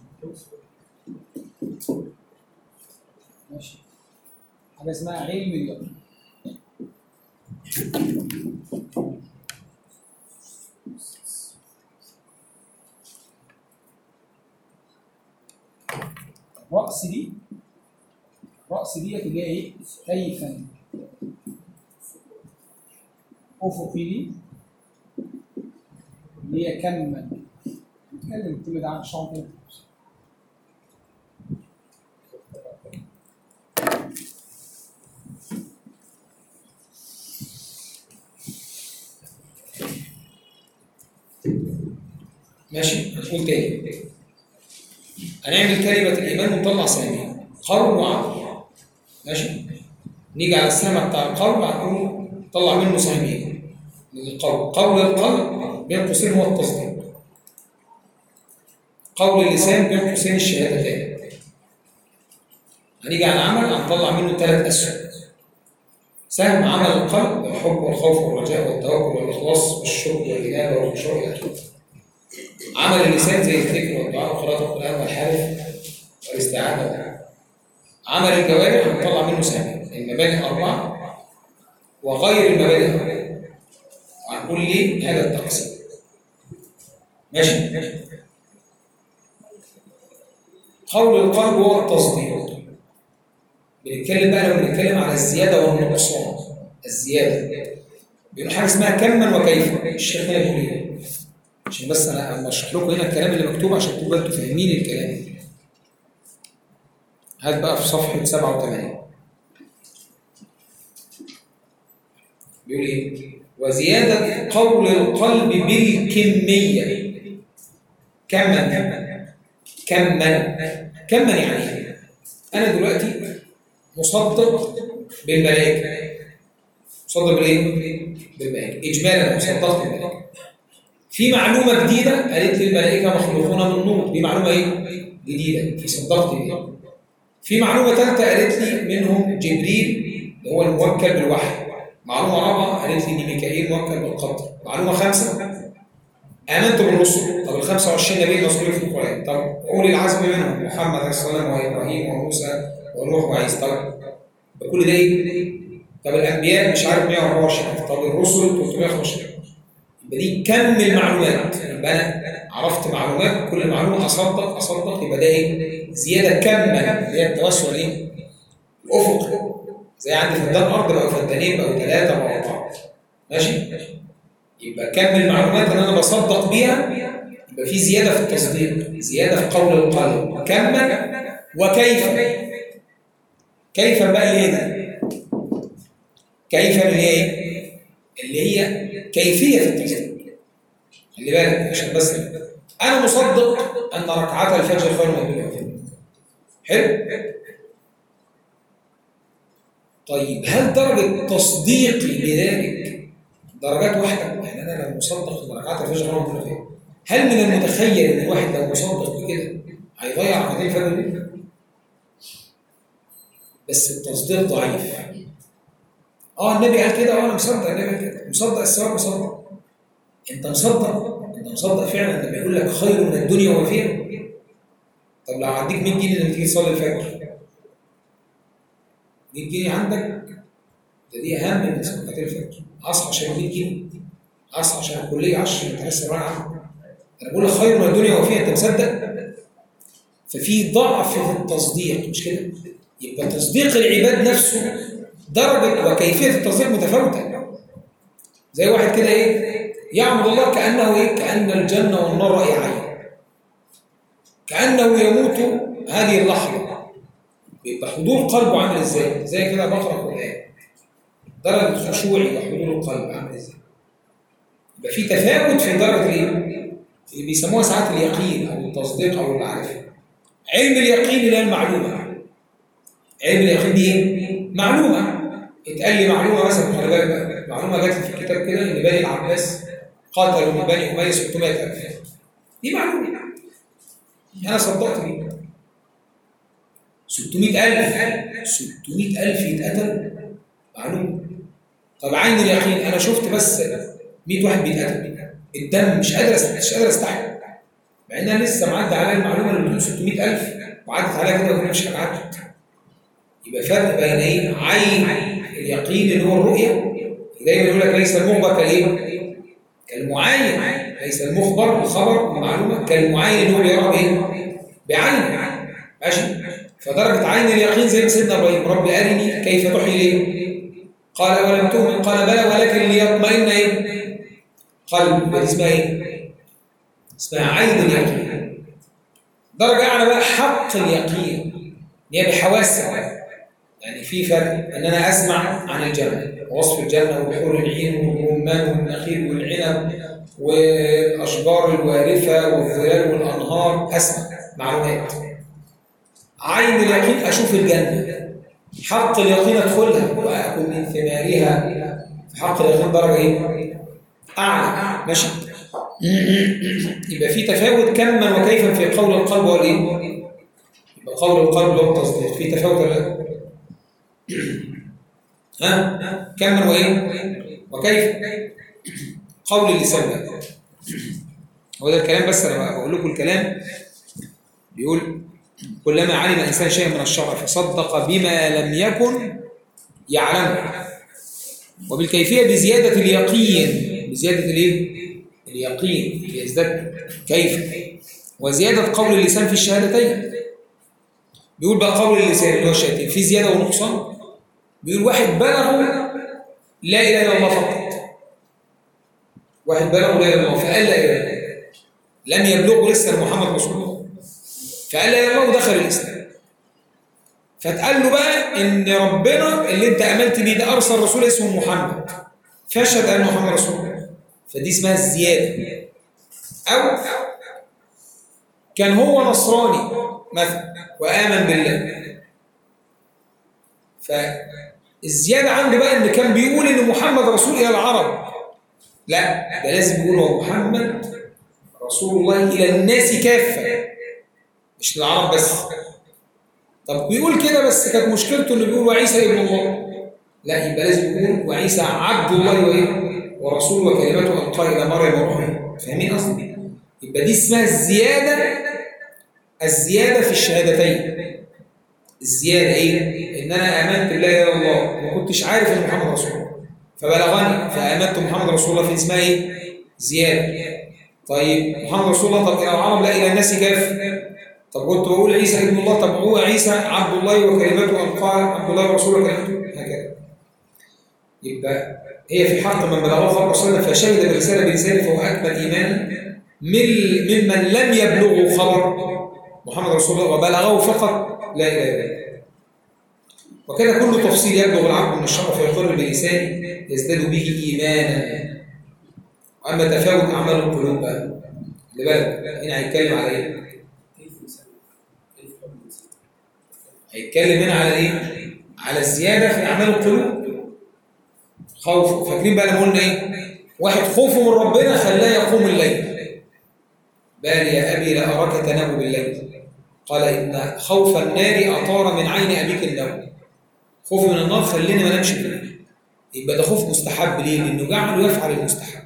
ماشي حاجة اسمها علم اليقين رأس دي رأس ديت اللي هي ايه؟ كيفا أفقي دي اللي هي كما نتكلم كل ده عن شنطة ماشي هنقول تاني هنعمل كلمة الإيمان ونطلع سهمين قول وعمل ماشي نيجي على السهم بتاع القول هنقول طلع منه سهمين من القول قول القلب بين قوسين هو التصديق قول اللسان بين قوسين الشهادتين هنيجي على العمل هنطلع منه ثلاث أسهم سهم عمل القلب الحب والخوف والرجاء والتوكل والإخلاص والشكر والإنابة والخشوع إلى آخره عمل اللسان زي الذكر والدعاء وقراءة القرآن والحلف والاستعاذة عمل الجوارح هنطلع منه سهم المبادئ أربعة وغير المبادئ أربعة وهنقول ليه هذا التقسيم ماشي قول القلب هو التصديق بنتكلم بقى لو بنتكلم على الزياده والنقصان الزياده بيقول حاجه اسمها كما وكيف الشيخ هنا بيقول ايه عشان بس انا بشرح لكم هنا الكلام اللي مكتوب عشان تبقوا انتوا فاهمين الكلام هات بقى في صفحه 87 بيقول ايه وزياده قول القلب بالكميه كما كما كما يعني ايه انا دلوقتي مصدق بالملائكه مصدق بالايه بالملائكه اجمالا مصدقت بالملائكه في معلومه جديده قالت لي الملائكه مخلوقون من نور دي معلومه ايه جديده في صدقت بيها في معلومه ثالثه قالت لي منهم جبريل اللي هو الموكل بالوحي معلومه رابعه قالت لي ان ميكائيل موكل بالقدر معلومه خامسه آمنت بالرسل طب ال 25 نبي مذكورين في القرآن طب أولي العزم منهم محمد عليه الصلاة والسلام وإبراهيم وموسى ونوح وعيسى طب كل ده إيه؟ طب الأنبياء مش عارف 124 طب الرسل 315 يبقى دي كم المعلومات يبقى أنا عرفت معلومات كل معلومة أصدق أصدق يبقى ده إيه؟ زيادة كما اللي هي التوسع إيه؟ الأفق زي عندي فدان أرض بقوا فدانين بقوا ثلاثة بقوا أربعة ماشي؟ يبقى كم المعلومات اللي انا بصدق بيها يبقى في زياده في التصديق زياده في قول القلب كما وكيف كيف بقى اللي هي دي كيف اللي هي ايه اللي هي كيفيه التصديق خلي بالك عشان بس انا مصدق ان ركعات الفجر خير من الدنيا حلو طيب هل درجه تصديقي لذلك درجات واحدة يعني أنا لو مصدق في درجات الفجر أنا ممكن فين هل من المتخيل إن الواحد لو مصدق بكده هيضيع ركعتين الفجر دي؟ بس التصديق ضعيف اه النبي قال كده اه انا مصدق النبي قال كده مصدق السواء مصدق انت مصدق انت مصدق فعلا لما يقول لك خير من الدنيا وما فيها طب لو عندك 100 جنيه لما تيجي تصلي الفجر 100 جنيه عندك ده دي اهم من ركعتين الفجر اصحى عشان 100 جنيه اصحى عشان الكليه 10 انت لسه رايح انا بقول لك خير من الدنيا وفيها انت مصدق ففي ضعف في التصديق مش كده يبقى تصديق العباد نفسه درجه وكيفيه التصديق متفاوته زي واحد كده ايه يعبد الله كانه ايه كان الجنه والنار راي عين كانه يموت هذه اللحظه يبقى حضور قلبه عامل ازاي زي كده بقرا قران درجة خشوعي وحضور القلب عامل ازاي؟ يبقى في تفاوت في درجة الايه؟ اللي بيسموها ساعات اليقين او التصديق او المعرفة. علم اليقين اللي هي المعلومة. علم اليقين دي ايه؟ معلومة. اتقال لي معلومة مثلا خلي بالك بقى معلومة جت في الكتاب كده ان بني العباس قاتلوا من بني أمية 600000 دي معلومة. أنا صدقت بيه. 600000 600000 يتقتلوا معلومة طب عين اليقين انا شفت بس 100 واحد بيتقتل الدم مش قادر مش قادر استحمل مع ان انا لسه معدي عليا المعلومه اللي بتقول 600000 وعدت عليا كده وكنا مش هنعدي يبقى فرق بين ايه عين اليقين اللي هو الرؤيه دايما يقول لك ليس المخبر كالايه كالمعاين ليس المخبر الخبر المعلومه كالمعاين اللي هو بيرى بايه بعينه ماشي فدرجه عين اليقين زي سيدنا ابراهيم رب ارني كيف تحيي الايه قال ولم تؤمن قال بلى ولكن ليطمئن ايه قلب اسمها ايه اسمها عين اليقين درجه اعلى بقى حق اليقين هي بحواسك يعني في فرق ان انا اسمع عن الجنه ووصف الجنه وبحور العين والرمان والنخيل والعنب والاشجار الوارفه والظلال والانهار اسمع معلومات عين اليقين اشوف الجنه حق اليقين ادخلها واكل من ثمارها حق اليقين درجه ايه اعلى ماشي يبقى في تفاوت كما وكيفا في قول القلب والايه يبقى قول القلب له التصديق في تفاوت ولا ها كما وايه وكيف قول اللسان بقى هو ده الكلام بس انا بقول لكم الكلام بيقول كلما علم الانسان شيئا من الشرع فصدق بما لم يكن يعلمه وبالكيفيه بزياده اليقين بزياده الايه اليقين يزداد كيف وزياده قول اللسان في الشهادتين بيقول بقى قول اللسان اللي هو الشهادتين في زياده ونقصان بيقول واحد بلغ لا اله الا الله فقط واحد بلغ لا اله الا الله فقال لا اله الا الله لم يبلغه لسه محمد رسول الله فقال لا اله الا الله ودخل الاسلام فتقال له بقى ان ربنا اللي انت امنت بيه ده ارسل رسول اسمه محمد فاشهد ان محمد رسول الله فدي اسمها الزياده او كان هو نصراني مثلا وامن بالله فالزياده عندي بقى ان كان بيقول ان محمد رسول الى العرب لا ده لازم يقول هو محمد رسول الله الى الناس كافه مش للعرب بس طب بيقول كده بس كانت مشكلته انه بيقول وعيسى ابن الله لا يبقى لازم يقول وعيسى عبد الله وايه ورسول وكلمته القى الى مريم وروحه فاهمين قصدي يبقى دي اسمها الزياده الزياده في الشهادتين الزياده ايه ان انا امنت بالله الا الله ما كنتش عارف ان محمد رسول الله فبلغني فامنت محمد رسول الله في اسمها ايه زياده طيب محمد رسول الله طب الى العرب لا الى الناس كاف طب كنت بقول عيسى ابن الله طب هو عيسى عبد الله وكلمته القى عبد الله ورسوله وكلمته هكذا يبقى هي في حق من بلغه خبر رسول الله فشهد بالرساله بلسانه فهو اكمل ايمانا من ممن لم يبلغه خبر محمد رسول الله وبلغه فقط لا اله الا الله وكذا كل تفصيل يبلغ العبد من الشرع فيقر بلسانه يزداد به ايمانا واما تفاوت اعمال القلوب بقى اللي بالك هنا هيتكلم على ايه؟ هيتكلم هنا على ايه؟ على الزياده في اعمال القلوب خوف فاكرين بقى لما قلنا ايه؟ واحد خوفه من ربنا خلاه يقوم الليل بل يا ابي لا اراك تنام بالليل قال ان خوف النار اطار من عين ابيك النوم خوفي من النار خليني ما انامش بالليل يبقى ده خوف مستحب ليه؟ لانه جعله يفعل المستحب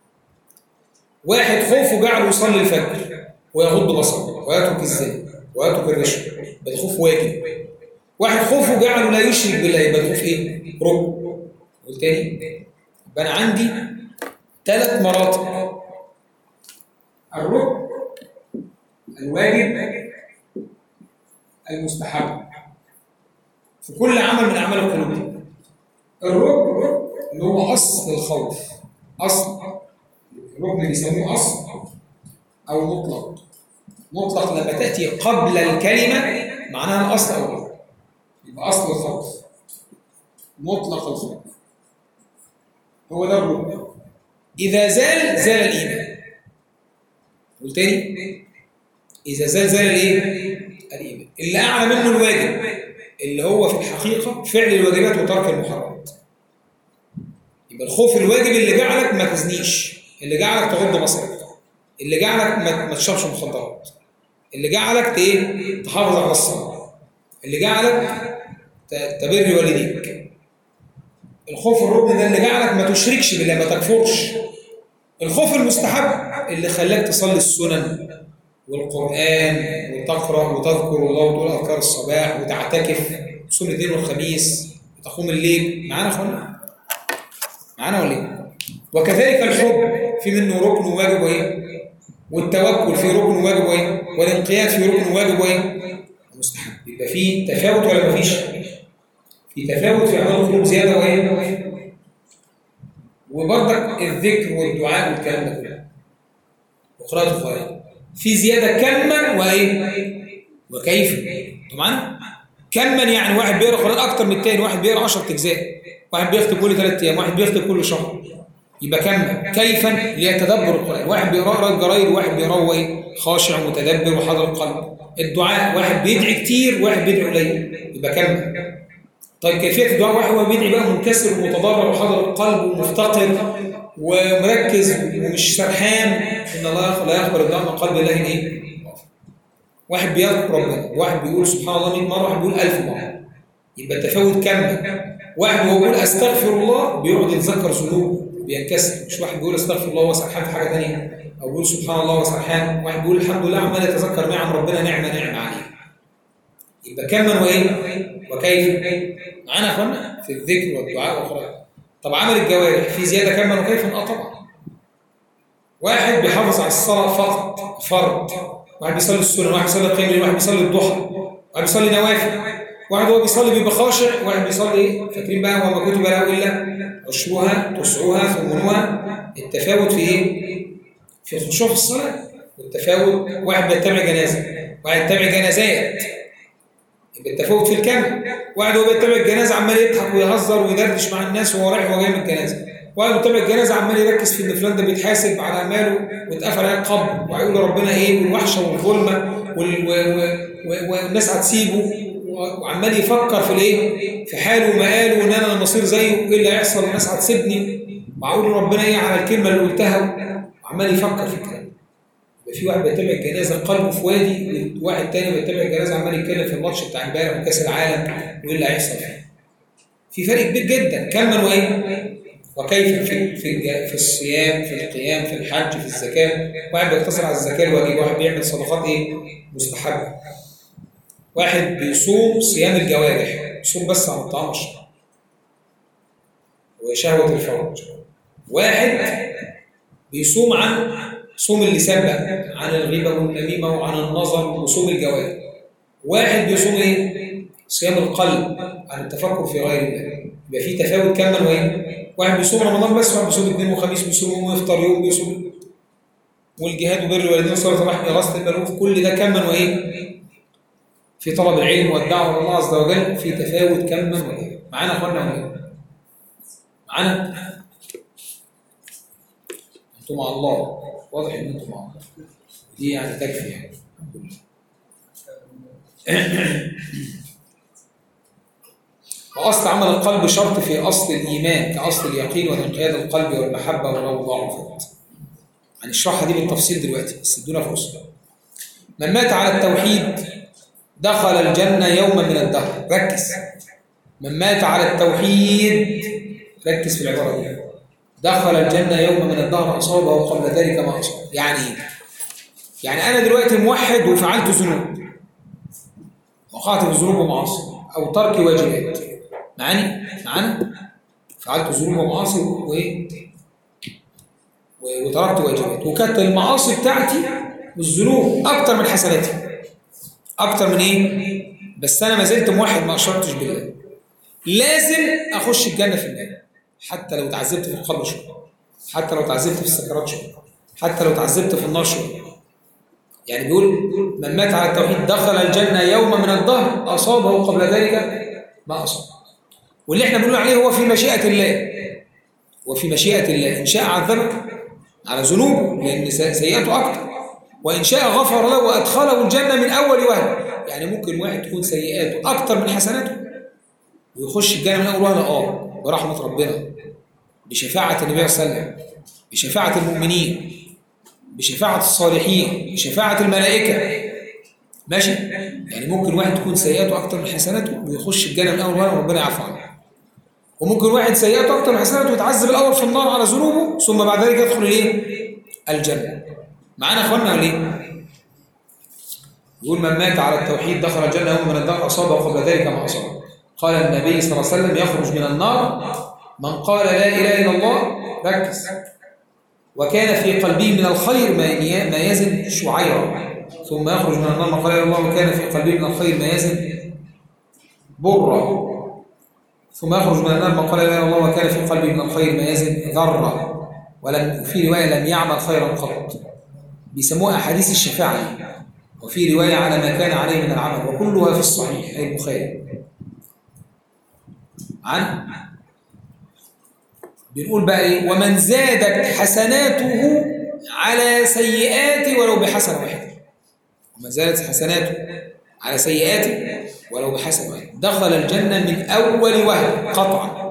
واحد خوفه جعله يصلي الفجر ويغض بصره ويترك الزنا ويترك الرشوه يبقى ده خوف واجب واحد خوفه جعله لا يشرك بالله يبقى ده خوف ايه؟ ركن والتاني يبقى انا عندي ثلاث مراتب الركن الواجب المستحب في كل عمل من اعمال القلوب الركن اللي هو اصل الخوف اصل الركن بيسموه اصل او مطلق مطلق لما تاتي قبل الكلمه معناها الاصل او يبقى اصل الخوف مطلق الخوف هو ده الركن اذا زال زال الايمان والتاني اذا زال زال الايه الايمان اللي اعلى منه الواجب اللي هو في الحقيقه فعل الواجبات وترك المحرمات يبقى الخوف الواجب اللي جعلك ما تزنيش اللي جعلك تغض بصرك اللي جعلك ما, ما تشربش مخدرات اللي جعلك ايه تحافظ على الصلاه اللي جعلك تبر والديك الخوف الركن ده اللي جعلك ما تشركش بالله ما تكفرش الخوف المستحب اللي خلاك تصلي السنن والقرآن وتقرأ وتذكر الله وتقول أذكار الصباح وتعتكف تصوم الاثنين والخميس وتقوم الليل معانا اخوانا معانا ولا ايه؟ وكذلك الحب في منه ركن وواجب وايه؟ والتوكل في ركن وواجب وايه؟ والانقياد في ركن وواجب وايه؟ مستحب يبقى في تفاوت ولا مفيش؟ في تفاوت في اعمال القلوب زياده وايه؟ وبرضك الذكر والدعاء والكلام ده كله وقراءة القرآن في زيادة كما وإيه؟ وكيف طبعا كما يعني واحد بيقرا قران اكتر من التاني واحد بيقرا 10 اجزاء واحد بيختم كل ثلاث ايام واحد بيختم كل شهر يبقى كما كيفا ليتدبر القران واحد بيقرا الجرايد وواحد بيقرا ايه خاشع متدبر وحاضر القلب الدعاء واحد بيدعي كتير واحد بيدعي قليل يبقى كما طيب كيفيه الدعاء واحد هو بيدعي بقى منكسر ومتضرع وحاضر القلب ومفتقر ومركز ومش سرحان ان الله لا يقبل الدعاء من قلب الله ايه واحد بيذكر ربنا واحد بيقول سبحان الله 100 مره واحد بيقول 1000 مره يبقى التفاوت كم واحد وهو بيقول استغفر الله بيقعد يتذكر ذنوبه بينكسر مش واحد بيقول استغفر الله وهو سرحان في حاجه ثانيه او بيقول سبحان الله وهو سرحان واحد بيقول الحمد لله عمال يتذكر نعم ربنا نعمه نعمه عليه يبقى كما وايه وكيف معانا يا اخوانا في الذكر والدعاء والقران طب عمل الجوارح في زياده كما وكيف اه طبعا واحد بيحافظ على الصلاه فقط فرض واحد بيصلي السنه واحد بيصلي القيام واحد بيصلي الضحى واحد بيصلي نوافل واحد هو بيصلي بيبقى خاشع واحد بيصلي ايه فاكرين بقى وما كتب له الا عشروها تسعوها ثمنها التفاوت في ايه في الخشوع في الصلاه والتفاوت واحد بيتبع جنازه واحد يتبع جنازات يبقى التفاوت في الكم واحد هو بيتبع الجنازه عمال يضحك ويهزر ويدردش مع الناس وهو رايح وهو جاي من الجنازه واحد بيتبع الجنازه عمال يركز في ان فلان ده بيتحاسب على اعماله واتقفل عليه القبر وهيقول لربنا ايه والوحشه والظلمه وال... و... و... والناس هتسيبه وعمال يفكر في الايه في حاله ومقاله وان انا المصير زيه وايه اللي هيحصل والناس هتسيبني وهقول لربنا ايه على الكلمه اللي قلتها وعمال يفكر في الكلام يبقى في واحد بيتابع الجنازه قلبه في وادي وواحد تاني بيتابع الجنازه عمال يتكلم في الماتش بتاع امبارح وكاس العالم وايه اللي هيحصل فيه في فرق كبير جدا كما وايه وكيف في في في الصيام في القيام في الحج في الزكاه واحد بيقتصر على الزكاه الواجب واحد بيعمل صدقات ايه مستحبه واحد بيصوم صيام الجوارح يصوم بس عن الطعام والشراب وشهوه الفرج واحد بيصوم عن صوم اللسان بقى عن الغيبه والنميمه وعن النظر وصوم الجوارح واحد بيصوم ايه صيام القلب عن التفكر في غير الله يبقى في تفاوت كما وايه واحد بيصوم رمضان بس واحد بيصوم اثنين وخميس بيصوم يوم ويفطر يوم بيصوم والجهاد وبر الوالدين وصلاه الرحم غسل الملوف كل ده كما وايه في طلب العلم والدعوه الى الله عز وجل في تفاوت كما وايه معانا يا اخوانا ولا معانا انتم مع الله واضح ان انتم مع الله دي يعني تكفي يعني وأصل عمل القلب شرط في أصل الإيمان كأصل اليقين وانقياد القلب والمحبة ولو ضعفت هنشرحها دي بالتفصيل دلوقتي بس ادونا فرصة من مات على التوحيد دخل الجنة يوما من الدهر ركز من مات على التوحيد ركز في العبارة دي دخل الجنة يوما من الدهر أصابه قبل ذلك ما أصاب يعني إيه؟ يعني أنا دلوقتي موحد وفعلت ذنوب وقعت في ذنوب ومعاصي أو ترك واجبات معاني معانا فعلت ذنوب ومعاصي وايه وتركت واجبات وكانت المعاصي بتاعتي والذنوب اكتر من حسناتي اكتر من ايه بس انا ما زلت موحد ما اشركتش بالله لازم اخش الجنه في النهايه حتى لو تعذبت في القبر شويه حتى لو تعذبت في السكرات شويه حتى لو تعذبت في النار شويه يعني بيقول من مات على التوحيد دخل الجنه يوم من الدهر اصابه قبل ذلك ما اصابه واللي احنا بنقول عليه هو في مشيئة الله وفي مشيئة الله إن شاء عذبك على ذنوبه لأن سيئاته أكتر وإن شاء غفر له وأدخله الجنة من أول وهلة يعني ممكن واحد تكون سيئاته أكتر من حسناته ويخش الجنة من أول وهلة آه برحمة ربنا بشفاعة النبي صلى الله عليه وسلم بشفاعة المؤمنين بشفاعة الصالحين بشفاعة الملائكة ماشي يعني ممكن واحد تكون سيئاته أكتر من حسناته ويخش الجنة من أول وهلة وربنا يعفو عنه وممكن واحد سيئاته اكتر من حسناته ويتعذب الاول في النار على ذنوبه ثم بعد ذلك يدخل الايه الجنه معانا اخوانا ولا ايه يقول من مات على التوحيد دخل الجنه يوم من الدار اصابه قبل ذلك ما اصاب قال النبي صلى الله عليه وسلم يخرج من النار من قال لا اله الا الله ركز وكان في قلبه من الخير ما يزن شعيرا ثم يخرج من النار من قال لا اله الا الله وكان في قلبه من الخير ما يزن برا ثم يخرج من النار من قال لا اله الا الله وكان في قلبه من الخير ما يزن ذره ولم في روايه لم يعمل خيرا قط بيسموها احاديث الشفاعه وفي رواية على ما كان عليه من العمل وكلها في الصحيح أي البخاري عن بنقول بقى إيه ومن زادت حسناته على سيئات ولو بحسنة واحدة ومن زادت حسناته على سيئاته ولو بحسنة واحدة دخل الجنة من أول وهله قطعا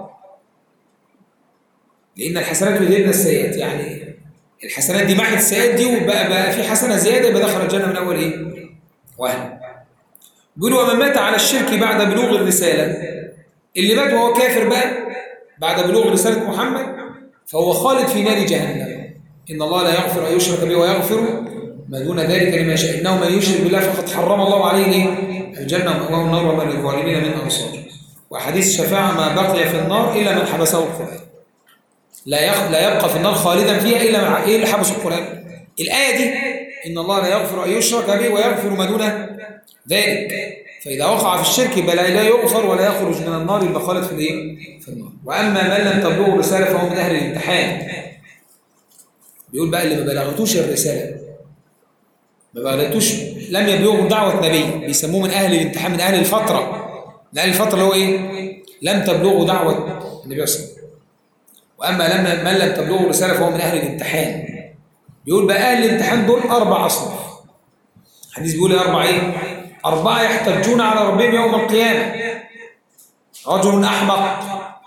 لأن الحسنات يذهبن السيئات يعني الحسنات دي محت السيئات دي وبقى بقى في حسنة زيادة يبقى دخل الجنة من أول إيه؟ وهل بيقول ومن مات على الشرك بعد بلوغ الرسالة اللي مات وهو كافر بقى بعد بلوغ رسالة محمد فهو خالد في نار جهنم إن الله لا يغفر أن يشرك به ويغفر ما دون ذلك لما يشاء إنه من يشرك بالله فقد حرم الله عليه إيه؟ الجنة ومأواه النار وما للظالمين من أنصار وحديث الشفاعة ما بقي في النار إلا من حبسه القرآن لا يخ... لا يبقى في النار خالدا فيها الا مع ايه اللي حبس القران الايه دي ان الله لا يغفر ان يشرك به ويغفر ما دون ذلك فاذا وقع في الشرك يبقى لا يغفر ولا يخرج من النار يبقى خالد في الايه في النار واما من لم تبلغه الرساله فهو من اهل الامتحان بيقول بقى اللي ما بلغتوش الرساله ما بلغتوش لم يبلغوا دعوه نبي بيسموه من اهل الامتحان من اهل الفتره من اهل الفتره اللي هو ايه لم تبلغوا دعوه النبي صلى الله عليه وسلم واما لما من لم تبلغه الرساله فهو من اهل الامتحان بيقول بقى اهل الامتحان دول اربع اصناف الحديث بيقول ايه اربع ايه اربعه يحتجون على ربهم يوم القيامه رجل احمق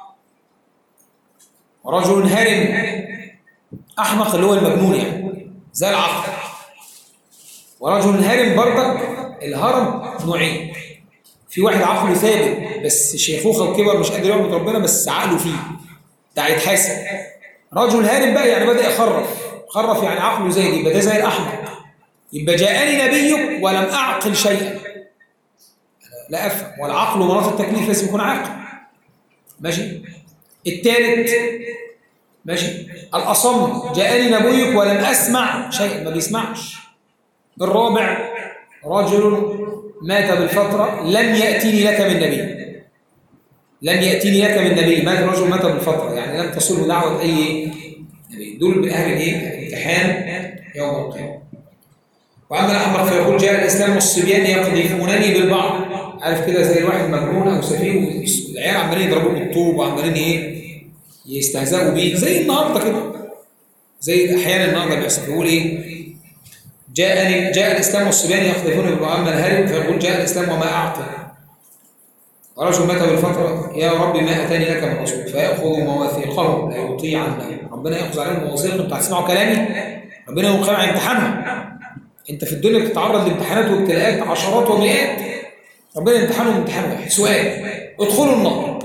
ورجل هرم احمق اللي هو المجنون يعني زي العقل ورجل هرم برضك الهرم نوعين في واحد عقله ثابت بس شيخوخه وكبر مش قادر يعبد ربنا بس عقله فيه ده هيتحاسب رجل هارم بقى يعني بدأ يخرف خرف يعني عقله زي يبقى ده زي الأحمق يبقى جاءني نبيك ولم أعقل شيئا لا أفهم والعقل مناط التكليف لازم يكون عاقل ماشي الثالث ماشي الأصم جاءني نبيك ولم أسمع شيئا ما بيسمعش الرابع رجل مات بالفترة لم يأتيني لك من نبي لم يأتيني لك من نبي مات رجل مات بالفترة يعني لم تصله دعوة أي نبي دول من أهل الإيه؟ الامتحان يوم القيامة وأما الأحمر فيقول جاء الإسلام والصبيان يقذفونني بالبعض عارف كده زي الواحد مجنون أو سفيه والعيال عمالين يضربوه بالطوب وعمالين إيه يستهزئوا بيه زي النهارده كده زي أحيانا النهارده بيحصل بيقول إيه جاءني جاء الإسلام والصبيان يقذفونني بالبعض أما الهرم فيقول جاء الإسلام وما أعطى ورجل مات بالفترة يا رب ما أتاني لك من رسول فيأخذ مواثيقهم لا يطيعن ربنا يأخذ عليهم مواثيق انتوا هتسمعوا كلامي ربنا يوم القيامة يمتحنهم انت في الدنيا بتتعرض لامتحانات وابتلاءات عشرات ومئات ربنا يمتحنهم امتحان واحد سؤال ادخلوا النار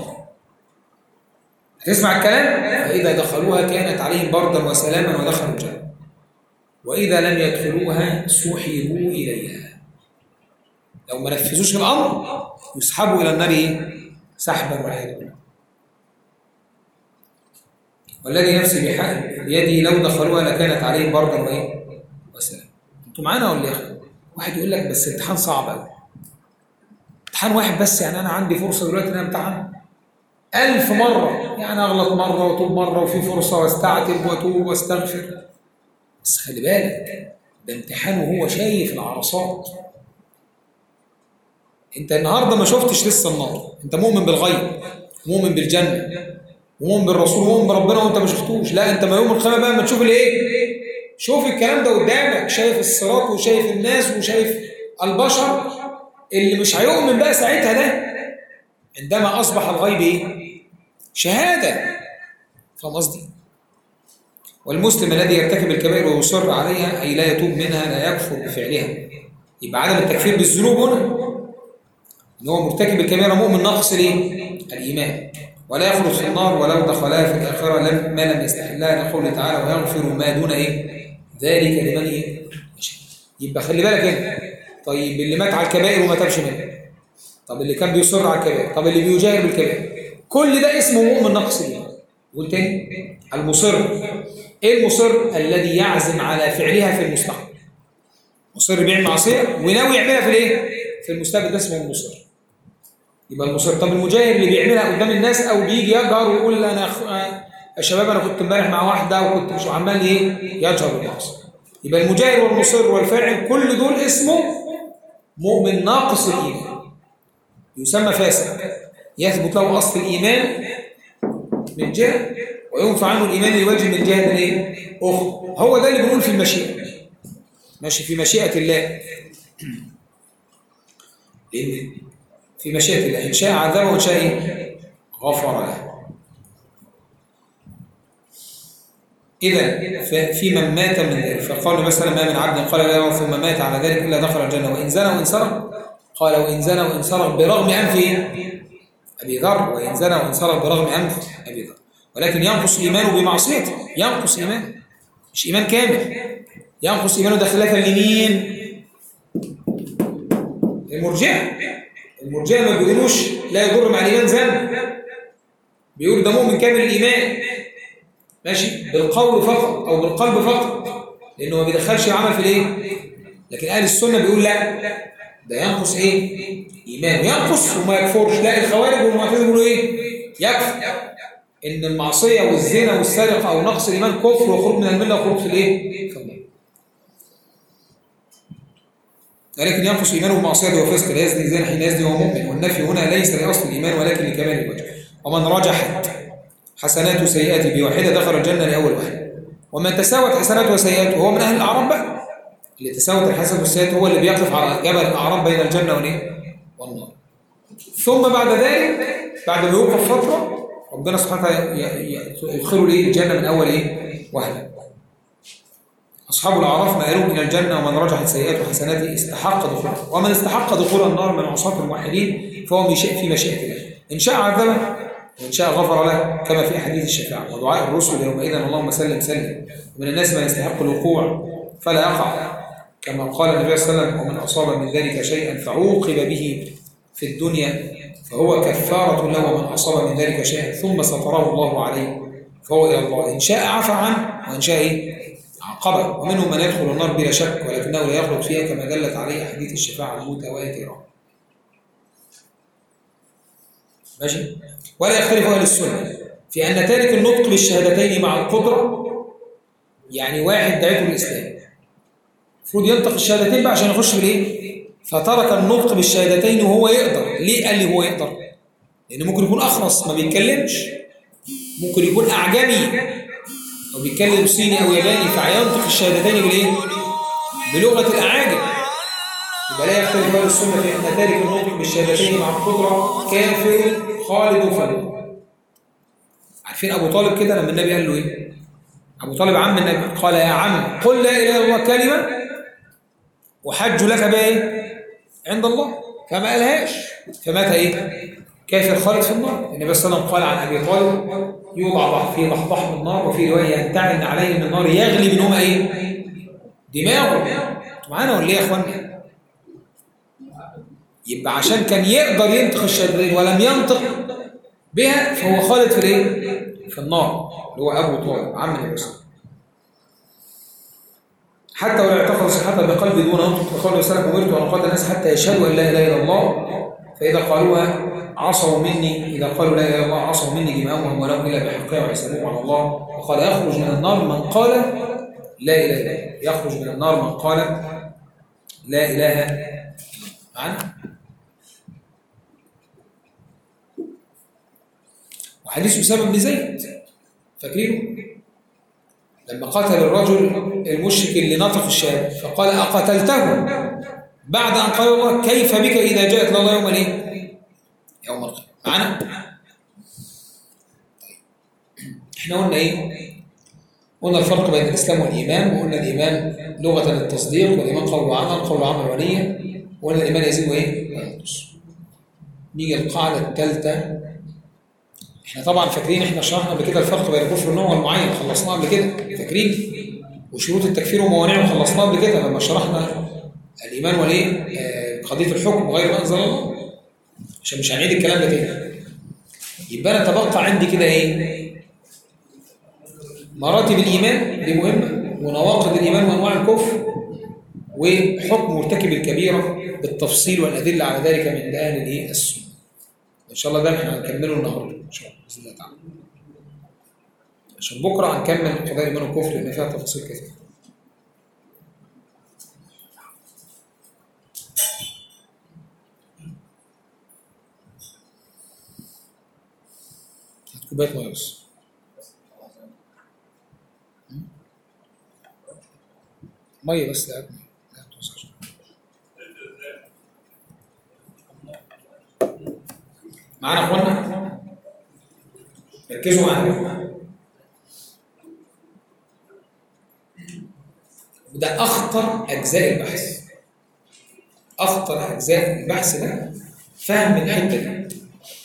هتسمع الكلام فإذا دخلوها كانت عليهم بردا وسلاما ودخلوا الجنة وإذا لم يدخلوها سحبوا إليها لو ما نفذوش الأمر يسحبوا إلى النار إيه؟ سحبا والعياذ بالله والذي نفسي بيده لو دخلوها لكانت عليهم بردا وإيه؟ وسلام انتوا معانا ولا ايه؟ واحد يقول لك بس امتحان صعب قوي امتحان واحد بس يعني انا عندي فرصه دلوقتي ان انا امتحن ألف مرة يعني أغلط مرة وأتوب مرة وفي فرصة واستعتب وأتوب واستغفر بس خلي بالك ده امتحان وهو شايف العرصات انت النهارده ما شفتش لسه النار انت مؤمن بالغيب مؤمن بالجنه ومؤمن بالرسول ومؤمن بربنا وانت ما شفتوش لا انت ما يوم القيامه بقى ما تشوف الايه شوف الكلام ده قدامك شايف الصراط وشايف الناس وشايف البشر اللي مش هيؤمن بقى ساعتها ده عندما اصبح الغيب ايه شهاده فاهم قصدي والمسلم الذي يرتكب الكبائر ويصر عليها اي لا يتوب منها لا يكفر بفعلها يبقى عدم التكفير بالذنوب هنا ان هو مرتكب الكبيره مؤمن ناقص الايه الايمان ولا يخرج في النار ولو دخلها في الاخره لم ما لم يستحلها لقوله تعالى ويغفر ما دون ايه ذلك لمن ايه يشاء يبقى خلي بالك هنا طيب اللي مات على الكبائر وما تابش منها طب اللي كان بيصر على الكبائر طب اللي بيجاهر بالكبائر كل ده اسمه مؤمن ناقص الايمان قول تاني المصر ايه المصر الذي يعزم على فعلها في المستقبل مصر بيعمل معصيه وناوي يعملها في الايه في المستقبل ده اسمه المصر يبقى المصر طب المجاهر اللي بيعملها قدام الناس او بيجي يجهر ويقول انا أخ... يا شباب انا كنت امبارح مع واحده وكنت مش عمال ايه يجهر بالمعصيه يبقى المجاهر والمصر والفاعل كل دول اسمه مؤمن ناقص الإيمان يسمى فاسق يثبت له أصل الإيمان من جهة وينفع عنه الإيمان لوجه من جهة الايه؟ أخرى هو ده اللي بنقول في المشيئة ماشي في مشيئة الله لأن في مشيئة الله إن شاء عذبه وإن شاء إيه؟ غفر له إذا في من مات من ذلك فقالوا مثلا ما من عبد قال لا ثم مات على ذلك إلا دخل الجنة وإن زنى وإن سرق قال وإن زنى وإن سرق برغم أنف أبي ذر وإن زنى وإن سرق برغم أنف أبي ذر ولكن ينقص إيمانه بمعصيته ينقص إيمانه مش إيمان كامل ينقص إيمانه ده خلافا لمين؟ المرجئة المرجئة ما بيقولوش لا يضر مع الإيمان ذنب بيقول ده مؤمن كامل الإيمان ماشي بالقول فقط أو بالقلب فقط لأنه ما بيدخلش العمل في الإيه؟ لكن أهل السنة بيقول لا ده ينقص إيه؟ إيمان ينقص وما يكفرش لا الخوارج والمعتزلة بيقولوا إيه؟ يكفر إن المعصية والزنا والسرقة أو نقص الإيمان كفر وخروج من الملة وخروج في الإيه؟ في النار ولكن ينقص إيمانه بمعصيته وفسق لا يزني زنا حين يزني وهو مؤمن والنفي هنا ليس لأصل الإيمان ولكن لكمال الوجه ومن رجحت حسناته وسيئاته بواحدة دخل الجنة لأول واحد ومن تساوت حسناته وسيئاته هو من أهل الأعراب بقى اللي تساوت الحسنات والسيئات هو اللي بيقف على جبل الأعراب بين الجنة والإيه؟ والنار ثم بعد ذلك بعد ما يوقف فترة ربنا سبحانه وتعالى يدخلوا ليه الجنة من أول إيه؟ وهلة أصحاب الأعراف مآلوهم إلى الجنة ومن رجحت سيئاته وحسناته استحق دخولها ومن استحق دخول النار من عصاة الموحدين فهو في مشيئة الله إن شاء عذبه وإن شاء غفر له كما في حديث الشفاعة ودعاء الرسل يومئذ اللهم سلم سلم ومن الناس من يستحق الوقوع فلا يقع كما قال النبي صلى الله عليه وسلم ومن أصاب من ذلك شيئا فعوقب به في الدنيا فهو كفارة له ومن أصاب من ذلك شيئا ثم ستره الله عليه فهو إلى الله إن شاء عفى عنه وإن شاء إيه؟ عقبه ومنهم من يدخل النار بلا شك ولكنه لا يخلق فيها كما دلت عليه أحاديث الشفاعة المتواترة ماشي ولا يختلف أهل السنة في أن تارك النطق بالشهادتين مع القدرة يعني واحد دعيته الإسلام المفروض ينطق الشهادتين بقى عشان يخش بالايه فترك النطق بالشهادتين وهو يقدر ليه قال لي هو يقدر لان ممكن يكون اخرس ما بيتكلمش ممكن يكون اعجمي او بيتكلم صيني او ياباني فينطق الشهادتين بالايه بلغه الاعاجم يبقى لا يختلف اهل السنه في ان تارك النطق بالشهادتين مع القدره كافر خالد فلو عارفين ابو طالب كده لما النبي قال له ايه ابو طالب عم النبي قال يا عم قل لا اله الا الله كلمه وحج لك بها ايه عند الله فما قالهاش فمات ايه كافر خالد في النار النبي صلى الله عليه وسلم قال عن ابي طالب يوضع في ضحضح من النار وفي روايه ينتعن عليه من النار يغلي منهما ايه دماغه معانا ولا ايه يا اخوانا يبقى عشان كان يقدر ينطق الشهادتين ولم ينطق بها فهو خالد في الايه في النار اللي هو ابو طالب عم النبي صلى الله عليه وسلم حتى ولو اعتقد صحتها بقلبه دون نطق فقال وسلم امرت ان اقاتل الناس حتى يشهدوا ان لا اله الا الله فاذا قالوها عصوا مني اذا قالوا لا اله الا الله عصوا مني دماءهم ولهم الا بحقها وحسابهم على الله وقال يخرج من النار من قال لا اله الا الله يخرج من النار من قال لا اله عنه وحديث اسامه بن زيد فاكرينه لما قتل الرجل المشرك اللي نطق الشهاده فقال اقتلته بعد ان قال الله كيف بك اذا جاءت الله يوم الايه يوم القيامه معنا احنا قلنا ايه قلنا الفرق بين الاسلام والايمان وقلنا الايمان لغه التصديق والايمان قول وعمل قول وعمل ونيه وقلنا الايمان يزيد وايه وينقص نيجي القاعده الثالثه احنا طبعا فاكرين احنا شرحنا قبل كده الفرق بين الكفر النوع والمعين خلصناه قبل كده فاكرين وشروط التكفير وموانعه خلصناه قبل كده لما شرحنا الايمان والايه آه قضيه الحكم وغير ما انزل الله عشان مش هنعيد الكلام ده تاني يبقى انا تبقى عندي كده ايه مراتب الايمان دي مهمه ونواقض الايمان وانواع الكفر وحكم مرتكب الكبيره بالتفصيل والادله على ذلك من اهل الايه السنه ان شاء الله ده احنا هنكمله النهارده ان شاء الله باذن الله تعالى عشان بكره هنكمل قضايا الايمان والكفر لان فيها تفاصيل كثيره كوبايه ميه بس ميه بس لا لا توسعش. معانا يا اخوانا ركزوا معانا وده اخطر اجزاء البحث اخطر اجزاء البحث ده فهم الحته دي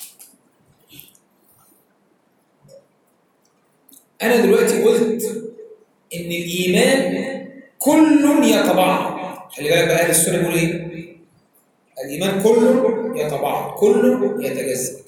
انا دلوقتي قلت ان الايمان كل يتبعض خلي بالك بقى اهل السنه بيقولوا ايه الايمان كله يتبعض كله يتجزا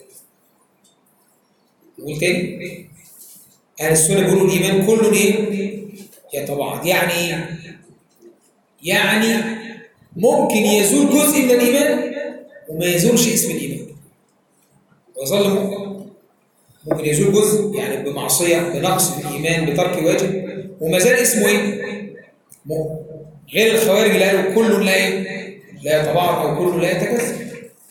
نقول تاني اهل السنه بيقولوا الايمان كله ايه يتبعض يعني ايه يعني ممكن يزول جزء من الايمان وما يزولش اسم الايمان ويظل ممكن ممكن يزول جزء يعني بمعصيه بنقص في الايمان بترك واجب وما زال اسمه ايه مؤمن غير الخوارج اللي قالوا كل لا ايه لا يتبعض او كل لا يتجزا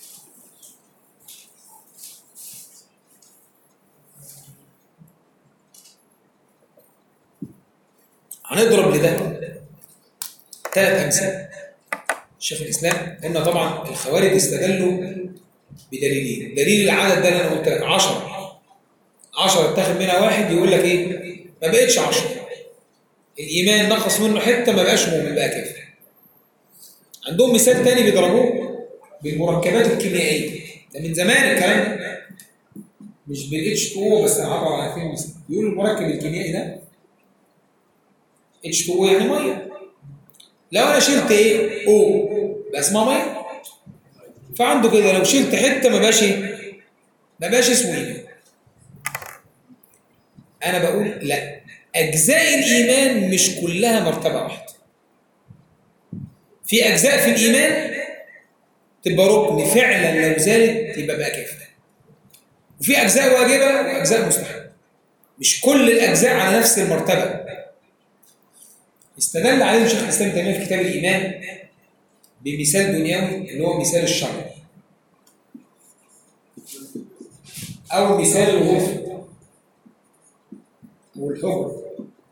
هنضرب لده ثلاث امثله شيخ الاسلام قلنا طبعا الخوارج استدلوا بدليلين دليل العدد ده اللي انا قلت لك 10 10 اتاخد منها واحد يقول لك ايه ما بقتش 10 الايمان نقص منه حته ما بقاش مؤمن بقى كافر عندهم مثال تاني بيضربوه بالمركبات الكيميائيه ده من زمان الكلام ده مش بالاتش 2 بس انا عبر على فين مثلا بيقول المركب الكيميائي ده اتش 2 يعني ميه لو انا شلت ايه او بقى اسمها ميه فعنده كده لو شلت حته ما بقاش ايه ما بقاش اسمه ايمان انا بقول لا اجزاء الايمان مش كلها مرتبه واحده في اجزاء في الايمان تبقى ركن فعلا لو زالت تبقى بقى كافر وفي اجزاء واجبه واجزاء مستحبه مش كل الاجزاء على نفس المرتبه استدل عليه شيخ الاسلام تيميه في كتاب الايمان بمثال دنيوي اللي هو مثال الشر او مثال الغرفه والحجر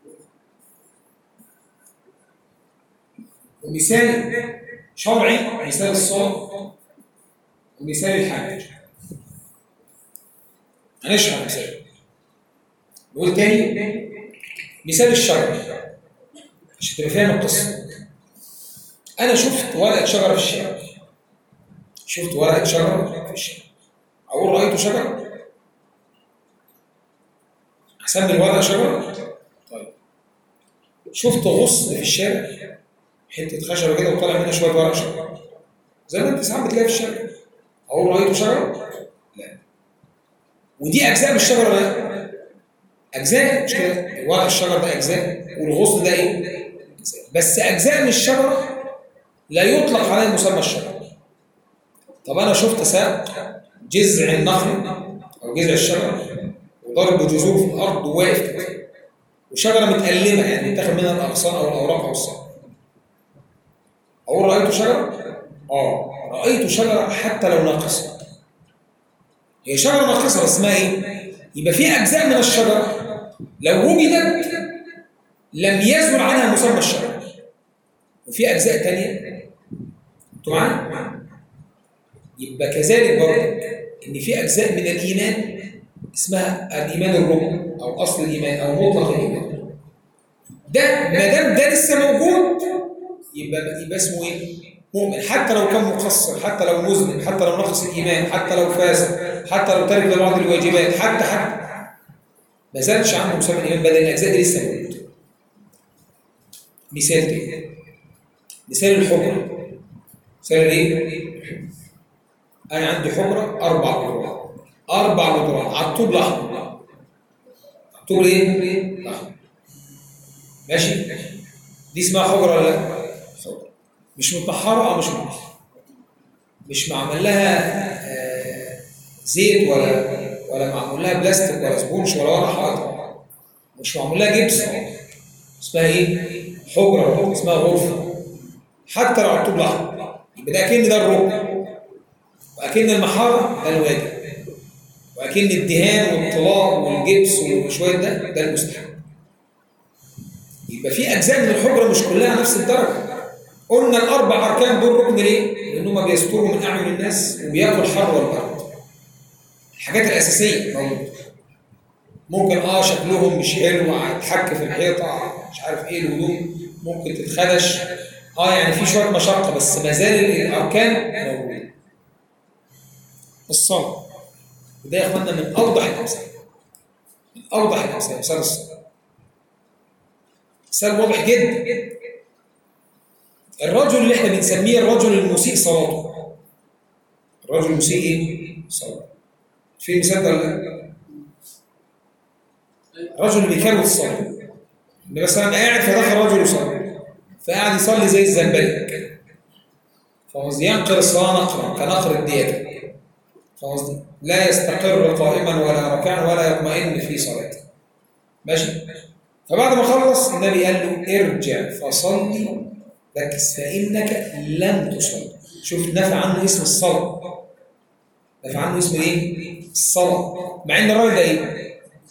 ومثال شرعي مثال الصلاه ومثال الحج هنشرح مثال نقول تاني مثال الشرع عشان تبقى فاهم القصه انا شفت ورقه شجره في الشارع شفت ورقه شجره في الشارع اقول رايت شجره احسن من ورقه شجره طيب شفت غصن في الشارع حته خشبه كده وطالع منها شويه ورق شجره زي ما انت ساعات بتلاقي في الشارع اقول رايت شجره لا ودي اجزاء من الشجره لا اجزاء مش كده ورق الشجر ده اجزاء والغصن ده ايه أجزاء. بس اجزاء من الشجره لا يطلق عليه مسمى الشجره طب انا شفت ساق جذع النخل او جذع الشجره وضرب بجذور في الارض وواقف كده وشجره متألمه يعني تاخد منها الاغصان او الاوراق او الساق اقول رايت شجره اه رايت شجره حتى لو ناقصه هي شجره ناقصه بس اسمها ايه يبقى في اجزاء من الشجره لو وجدت لم يزل عنها مسمى الشجره وفي اجزاء ثانيه انتوا معانا يبقى كذلك برضه ان في اجزاء من الايمان اسمها الايمان الركن او اصل الايمان او مطلق الايمان ده ما دام ده لسه موجود يبقى يبقى اسمه ايه؟ مؤمن حتى لو كان مقصر حتى لو مذنب حتى لو نقص الايمان حتى لو فاسد حتى لو ترك لبعض الواجبات حتى حتى ما زالش عنده مسمى الايمان بدل الاجزاء دي لسه موجوده مثال تاني مثال الحجره مثال الايه؟ انا عندي حجره اربع جدران اربع جدران على الطوب الاحمر على الطوب الايه؟ الاحمر ماشي؟ دي اسمها حجره ولا لا؟ حجره مش متبحره او مش متبحره مش معمول لها آه زيت ولا ولا معمول لها بلاستيك ولا سبونش ولا ورق حائط مش معمول لها جبس اسمها ايه؟ حجره اسمها غرفه حتى لو على الطوب الاحمر يبقى ده اكن ده الركن واكن المحاره ده الواجب واكن الدهان والطلاء والجبس وشويه ده ده المستحب يبقى في اجزاء من الحجره مش كلها نفس الدرجه قلنا الاربع اركان دول ركن ليه لانهم بيستروا من اعين الناس وبياكلوا الحر والبرد الحاجات الاساسيه موجوده ممكن اه شكلهم مش حلو هيتحك في الحيطه مش عارف ايه الهدوم ممكن تتخدش اه يعني في شويه مشقه بس ما زال الاركان موجوده الصلاه وده يا اخوانا من اوضح الامثال من اوضح الامثال مثال الصلاه مثال واضح جدا الرجل اللي احنا بنسميه الرجل المسيء صلاته الرجل المسيء ايه؟ صلاته في مثال ده ولا لا؟ الرجل اللي بيكروت الصلاه اللي مثلا قاعد فدخل رجل يصلي فقاعد يصلي زي الزنبلك فقصدي ينقر الصلاه نقرا كنقر الديات فقصدي لا يستقر قائما ولا ركعا ولا يطمئن في صلاته ماشي فبعد ما خلص النبي قال له ارجع فصلي ركز فانك لم تصلي شوف نفى عنه اسم الصلاه نفى عنه اسم ايه الصلاه مع ان الراجل ده ايه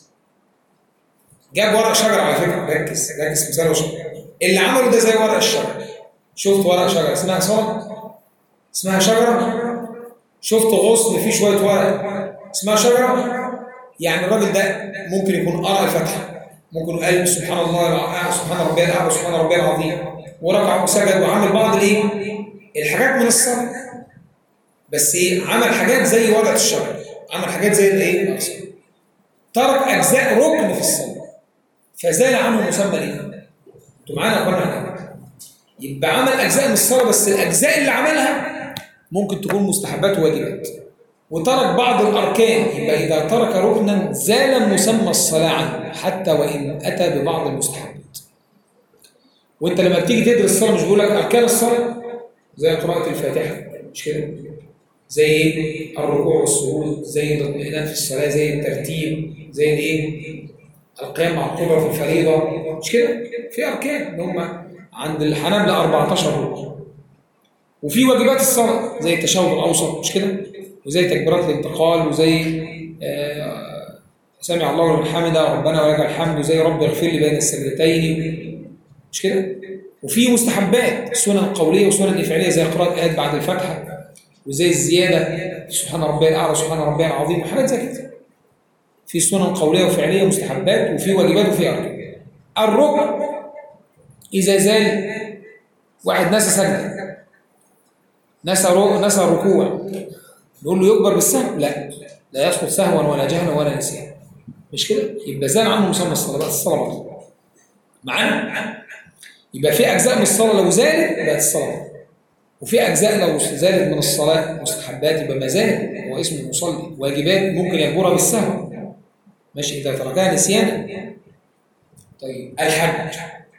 جاب ورق شجر على فكره ركز ركز مثال وشجر اللي عمله ده زي ورق الشجر شفت ورق شجر اسمها صلاه اسمها شجره شفت غصن فيه شويه ورق اسمها شجره يعني الراجل ده ممكن يكون قرأ الفاتحه ممكن قال سبحان الله سبحان ربي الاعلى سبحان ربي العظيم وركع وسجد وعمل بعض الايه الحاجات من الصلاه بس ايه عمل حاجات زي ورقه الشجر عمل حاجات زي الايه ترك اجزاء ركن في الصلاه فزال عنه مسمى الايه انتوا معانا يا اخوانا يبقى عمل اجزاء من الصلاه بس الاجزاء اللي عملها ممكن تكون مستحبات وواجبات وترك بعض الاركان يبقى اذا ترك ركنا زال مسمى الصلاه عنه حتى وان اتى ببعض المستحبات وانت لما بتيجي تدرس الصلاه مش بيقول لك اركان الصلاه زي قراءه الفاتحه مش كده زي الركوع والسجود زي الاطمئنان في الصلاه زي الترتيب زي الايه القيام مع القدره في الفريضه مش كده في اركان اللي هم عند الحنابلة 14 ركن وفي واجبات الصلاه زي التشهد الاوسط مش كده وزي تكبيرات الانتقال وزي آه سمع الله لمن حمده ربنا ولك الحمد وزي رب اغفر لي بين السجدتين مش كده وفي مستحبات سنن قوليه وسنن فعليه زي قراءه ايات بعد الفاتحه وزي الزياده سبحان ربي الاعلى سبحان ربي العظيم وحاجات زي كده في سنن قوليه وفعليه ومستحبات وفي واجبات وفي اركان الركن اذا زال واحد نسى سجده نسى رو... نسى الركوع نقول له يكبر بالسهو لا لا يسقط سهوا ولا جهلا ولا نسيان مش كده يبقى زال عنه مسمى الصلاه بقت الصلاه بطلت معانا يبقى في اجزاء من الصلاه لو زالت بقت الصلاه وفي اجزاء لو زالت من الصلاه مستحبات يبقى ما زالت هو اسمه المصلي واجبات ممكن يجبرها بالسهو ماشي اذا تركها نسيانا طيب الحج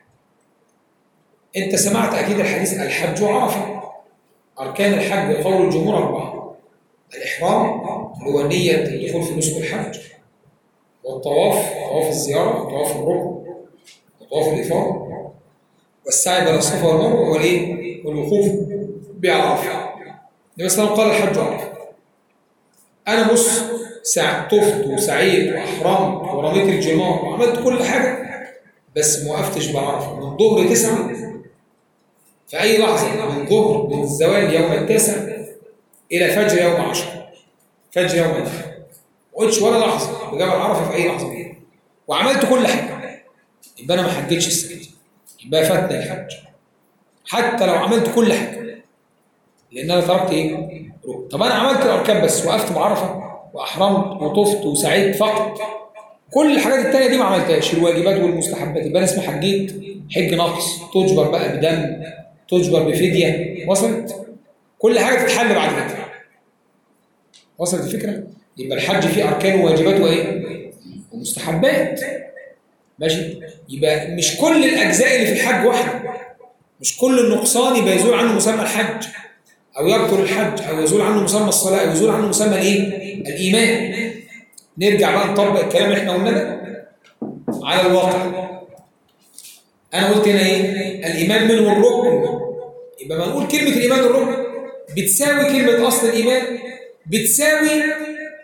انت سمعت اكيد الحديث الحج عرفه اركان الحج قول الجمهور اربعه الاحرام اللي هو نيه الدخول في نسك الحج والطواف طواف الزياره وطواف الركن وطواف الافاضه والسعي بين الصفا والمروه والايه والوقوف بعرفه النبي صلى الله عليه وسلم قال الحج عرفه انا بص سع... طفت وسعيت واحرمت ورميت الجمار وعملت كل حاجه بس ما وقفتش بعرفه من ظهر تسعه في اي لحظه من ظهر من الزوال يوم التاسع الى فجر يوم عشر فجر يوم النحر ما قلتش ولا لحظه بجبل عرفه في اي لحظه فيها وعملت كل حاجه يبقى انا ما حجتش السنه يبقى فاتني الحج حتى لو عملت كل حاجه لان انا تركت ايه؟ ركن طب انا عملت الاركان بس وقفت بعرفه واحرمت وطفت وسعيت فقط كل الحاجات التانية دي ما عملتهاش الواجبات والمستحبات يبقى انا اسمي حجيت حج نقص تجبر بقى بدم تجبر بفديه وصلت كل حاجه تتحل بعد كده وصلت الفكره يبقى الحج فيه اركان وواجبات وايه ومستحبات ماشي يبقى مش كل الاجزاء اللي في الحج واحده مش كل النقصان يبقى يزول عنه مسمى الحج او يبطل الحج او يزول عنه مسمى الصلاه او يزول عنه مسمى الايه الايمان نرجع بقى نطبق الكلام اللي احنا قلناه ده على الواقع انا قلت هنا ايه الايمان منه الركن يبقى ما نقول كلمه الايمان الركن بتساوي كلمه اصل الايمان بتساوي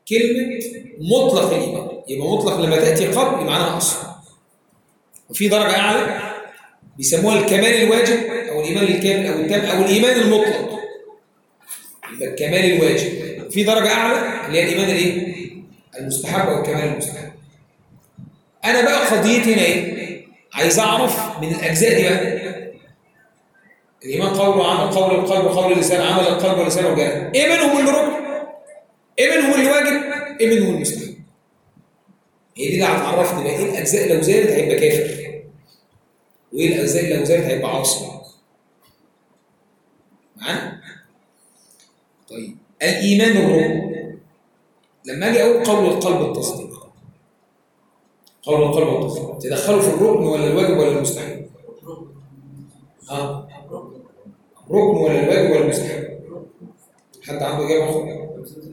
كلمة مطلق الإيمان يبقى مطلق لما تأتي قبل يبقى معناها أصل وفي درجة أعلى بيسموها الكمال الواجب أو الإيمان الكامل أو التام أو الإيمان المطلق يبقى الكمال الواجب في درجة أعلى اللي هي الإيمان الإيه؟ المستحب أو الكمال المستحب أنا بقى قضيتي هنا إيه؟ عايز أعرف من الأجزاء دي بقى الإيمان قول وعمل قول القلب وقول اللسان عمل القلب واللسان وجارح إيه منهم اللي ركن؟ إيه منهم اللي واجب؟ إيه منهم المستحب؟ هي دي اللي هتعرفني بقى إيه الأجزاء لو زادت هيبقى كافر وإيه الأجزاء لو زادت هيبقى عاصي معانا؟ طيب الإيمان الركن لما أجي أقول قول القلب التصديق قول القلب والتصديق تدخله في الركن ولا الواجب ولا المستحب؟ ها؟ ركن ولا الواجب ولا المستحب؟ حد عنده إجابة أخرى؟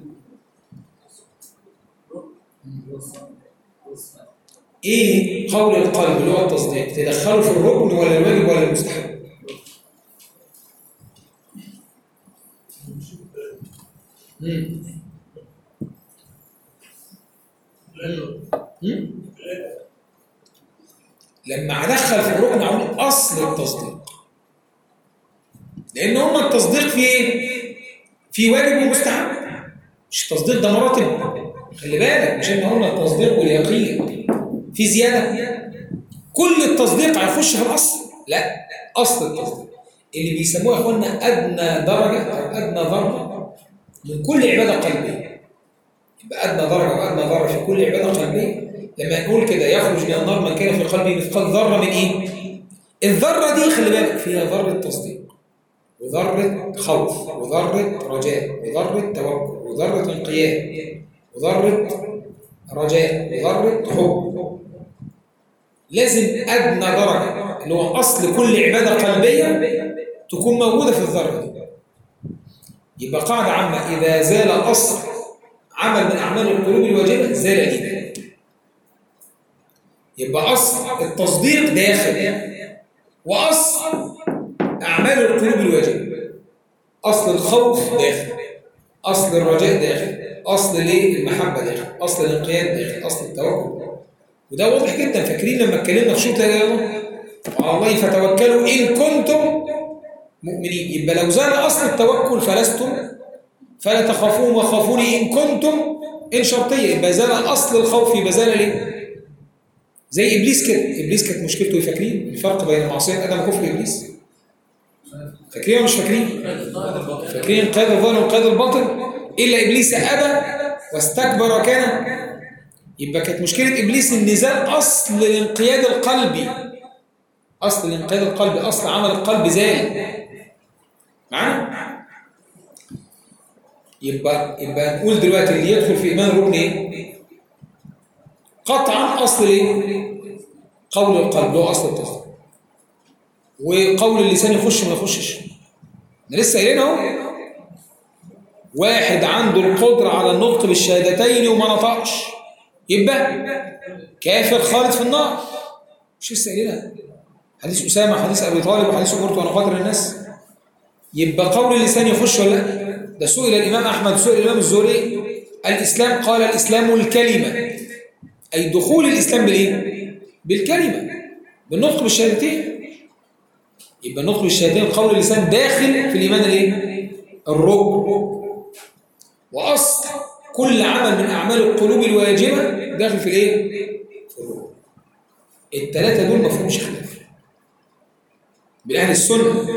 إيه قول القلب اللي هو التصديق تدخله في الركن ولا الواجب ولا المستحب؟ مم. مم. لما ادخل في الركن اقول اصل التصديق لان هما التصديق في ايه في واجب ومستحب مش التصديق ده مراتب خلي بالك مش ان قلنا التصديق واليقين في زياده كل التصديق هيخش في الاصل لا اصل التصديق اللي بيسموه يا اخوانا ادنى درجه او ادنى ذره من كل عباده قلبيه يبقى ادنى درجه وادنى ذره في كل عباده قلبيه لما نقول كده يخرج من النار من كان في قلبه مثقال ذره من ايه الذره دي خلي بالك فيها ذره تصديق وذره خوف وذره رجاء وذره توكل وذره انقياد وذره رجاء وذره حب لازم ادنى درجه اللي هو اصل كل عباده قلبيه تكون موجوده في الذره دي يبقى قاعده عامه اذا زال اصل عمل من اعمال القلوب الواجبه زال الايمان يبقى اصل التصديق داخل واصل اعمال القلوب الواجبه اصل الخوف داخل اصل الرجاء داخل اصل ليه المحبه داخل اصل الانقياد داخل اصل التوكل وده واضح جدا فاكرين لما اتكلمنا في شوط على الله فتوكلوا ان كنتم مؤمنين يبقى لو زال اصل التوكل فلستم فلا تخافون وخافوني ان كنتم ان شرطيه يبقى زال اصل الخوف يبقى زال ليه زي ابليس كده ابليس كانت مشكلته فاكرين الفرق بين معصيه ادم وكفر ابليس فاكرين ولا مش فاكرين فاكرين قيد الظاهر وقيد الباطن الا ابليس ابى واستكبر وكان يبقى كانت مشكله ابليس ان زال اصل الانقياد القلبي اصل الانقياد القلبي اصل عمل القلب زال معانا يبقى يبقى نقول دلوقتي اللي يدخل في ايمان الركن ايه قطعا اصل ايه قول القلب هو اصل التصديق وقول اللسان يخش ما يخشش احنا لسه قايلين اهو واحد عنده القدره على النطق بالشهادتين وما نطقش يبقى كافر خالد في النار مش لسه قايلينها حديث اسامه حديث ابي طالب وحديث امرت وانا قادر الناس يبقى قول اللسان يخش ولا لا ده سئل الامام احمد سئل الامام الزهري الاسلام قال الاسلام الكلمه أي دخول الإسلام بالإيه؟ بالكلمة بالنطق بالشهادتين يبقى النطق بالشهادتين قول اللسان داخل في الإيمان الإيه؟ الركن وأصل كل عمل من أعمال القلوب الواجبة داخل في الإيه؟ في الركن الثلاثة دول ما فيهمش خلاف بالأهل السنة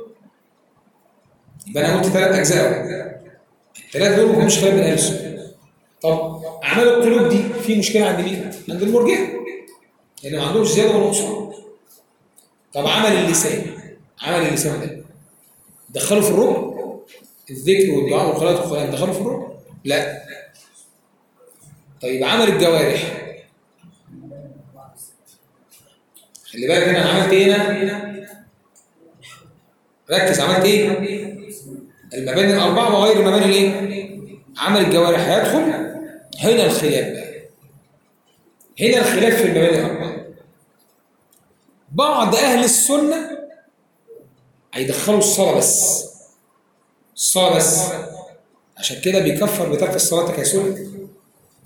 يبقى أنا قلت ثلاث أجزاء الثلاثة دول ما فيهمش خلاف بين أهل السنة طب اعمال القلوب دي في مشكله عند مين عند المرجئه لان ما عندهمش زياده ولا نقصان طب عمل اللسان عمل اللسان ده دخلوا في الركن الذكر والدعاء والقراءه والقران دخلوا في الركن لا طيب عمل الجوارح خلي بالك هنا انا عملت ايه هنا ركز عملت ايه المباني الاربعه وغير المباني الايه عمل الجوارح هيدخل هنا الخلاف بقى هنا الخلاف في المبادئ الأربعة بعض أهل السنة هيدخلوا الصلاة بس الصلاة بس عشان كده بيكفر بترك الصلاة تكاسلا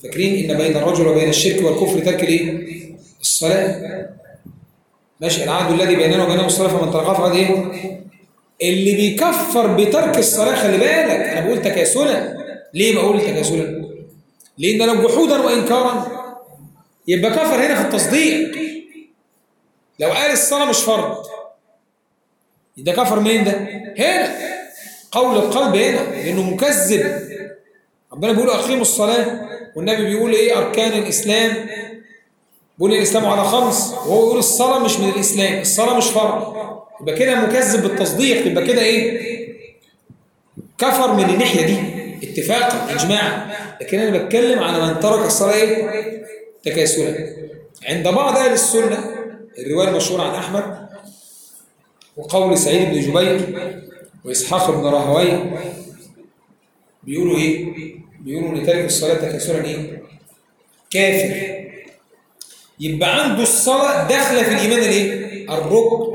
فاكرين ان بين الرجل وبين الشرك والكفر ترك الايه الصلاه ماشي العهد الذي بيننا وبينهم الصلاه فمن تركها فقد ايه اللي بيكفر بترك الصلاه خلي بالك انا بقول تكاسلا ليه بقول تكاسلا لان لو جحودا وانكارا يبقى كفر هنا في التصديق لو قال الصلاه مش فرض ده كفر منين ده هنا قول القلب هنا لانه مكذب ربنا بيقول اقيموا الصلاه والنبي بيقول ايه اركان الاسلام بيقول الاسلام على خمس وهو يقول الصلاه مش من الاسلام الصلاه مش فرض يبقى كده مكذب بالتصديق يبقى كده ايه كفر من الناحيه دي اتفاقا اجماعا لكن انا بتكلم على من ترك الصلاه ايه تكاسلا عند بعض اهل السنه الروايه المشهوره عن احمد وقول سعيد بن جبير واسحاق بن راهوي بيقولوا ايه بيقولوا ان تارك الصلاه تكاسلا ايه كافر يبقى عنده الصلاه داخله في الايمان الايه الركن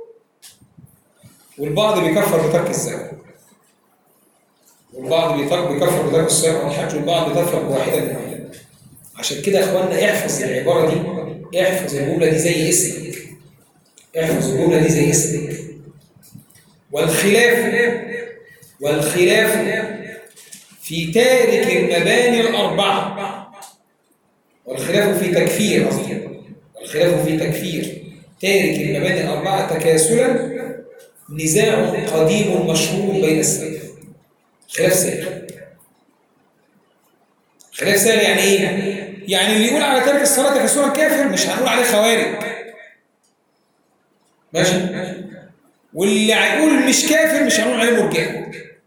والبعض بيكفر بترك الزكاه والبعض بيكفر بترك الصيام والحج والبعض بيكفر بواحده منهم عشان كده يا اخوانا احفظ العباره دي احفظ الجمله دي زي اسمك احفظ الجمله دي زي اسمك والخلاف والخلاف في تارك المباني الأربعة والخلاف في تكفير قصدي والخلاف في تكفير تارك المباني الأربعة تكاسلا نزاع قديم مشهور بين السلف خلاف سائغ خلاف سائغ يعني ايه؟ يعني اللي يقول على تارك الصلاة تكاسلا كافر مش هنقول عليه خوارج ماشي؟ واللي هيقول مش كافر مش هنقول عليه مرجئه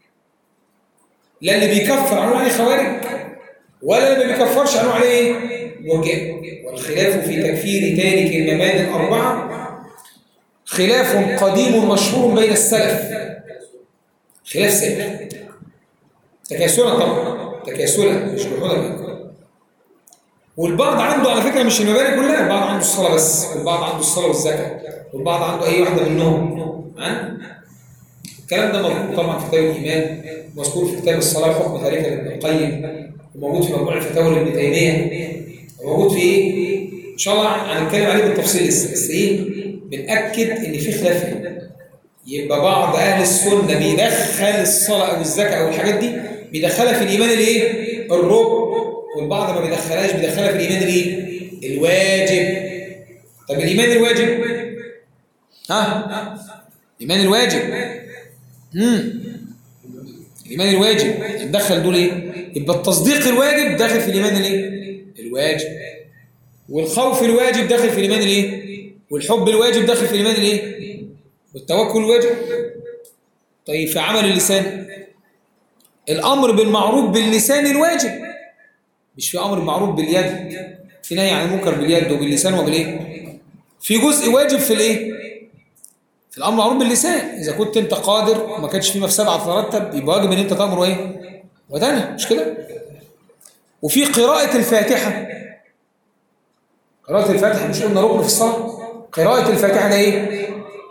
لا اللي بيكفر هنقول عليه خوارج ولا اللي ما بيكفرش هنقول عليه ايه مرجئه والخلاف في تكفير تارك المبادئ الاربعه خلاف قديم مشهور بين السلف خلاف سائغ تكاسلا طبعا تكاسلا مش جحودا والبعض عنده على فكره مش المباني كلها البعض عنده الصلاه بس والبعض عنده الصلاه والزكاه والبعض عنده اي واحده منهم عنه الكلام ده مذكور طبعا في كتاب الايمان مذكور في كتاب الصلاه حكم تاريخ لابن القيم وموجود في مجموع الفتاوى لابن تيميه وموجود في ايه؟ ان شاء الله هنتكلم عليه بالتفصيل لسه بس ايه؟ بنأكد ان في خلاف هنا يبقى بعض اهل السنه بيدخل الصلاه او الزكاه او الحاجات دي بيدخلها في الايمان الايه؟ الركن والبعض ما بيدخلهاش بيدخلها في الايمان الايه؟ الواجب طب الايمان الواجب ها؟ الايمان الواجب امم الايمان الواجب ندخل دول ايه يبقى التصديق الواجب داخل في الايمان الايه الواجب والخوف الواجب داخل في الايمان الايه والحب الواجب داخل في الايمان الايه والتوكل الواجب طيب في عمل اللسان الامر بالمعروف باللسان الواجب مش في امر بالمعروف باليد في نهي عن المنكر باليد وباللسان وبالايه في جزء واجب في الايه في الامر معروف باللسان اذا كنت انت قادر وما كانش في مفسده هتترتب يبقى واجب ان انت تامر ايه وتنهى مش كده وفي قراءه الفاتحه قراءه الفاتحه مش قلنا ركن في الصلاه قراءه الفاتحه ده ايه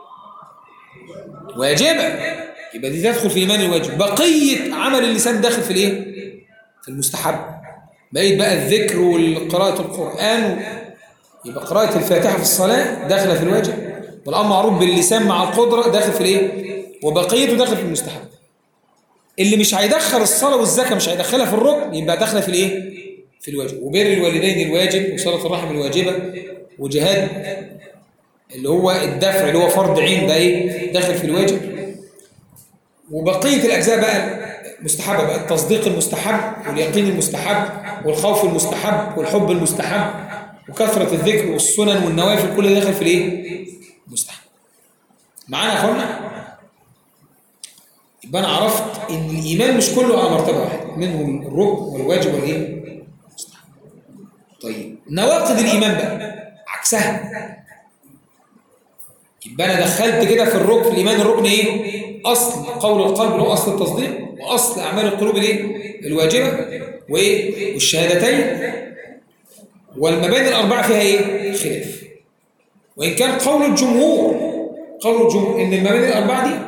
واجبه يبقى دي تدخل في ايمان الواجب بقيه عمل اللسان داخل في الايه في المستحب بقيت بقى الذكر وقراءه القران يبقى قراءه الفاتحه في الصلاه داخله في الواجب والامر معروف باللسان مع القدره داخل في الايه وبقيته داخل في المستحب اللي مش هيدخل الصلاه والزكاه مش هيدخلها في الركن يبقى داخله في الايه في الواجب وبر الوالدين الواجب وصله الرحم الواجبه وجهاد اللي هو الدفع اللي هو فرض عين ده ايه داخل في الواجب وبقيه الاجزاء بقى مستحبه بقى التصديق المستحب واليقين المستحب والخوف المستحب والحب المستحب وكثره الذكر والسنن والنوافل كل ده داخل في الايه مستحب معانا يا اخوانا يبقى انا عرفت ان الايمان مش كله على مرتبه واحده منهم الركن والواجب والايه مستحب طيب نواقض الايمان بقى عكسها يبقى انا دخلت كده في الركن في الايمان الركن ايه اصل قول القلب اللي هو اصل التصديق واصل اعمال القلوب الايه الواجبه وايه والشهادتين والمباني الاربعه فيها ايه خلاف وإن كان قول الجمهور قول الجمهور إن المبادئ الأربعة دي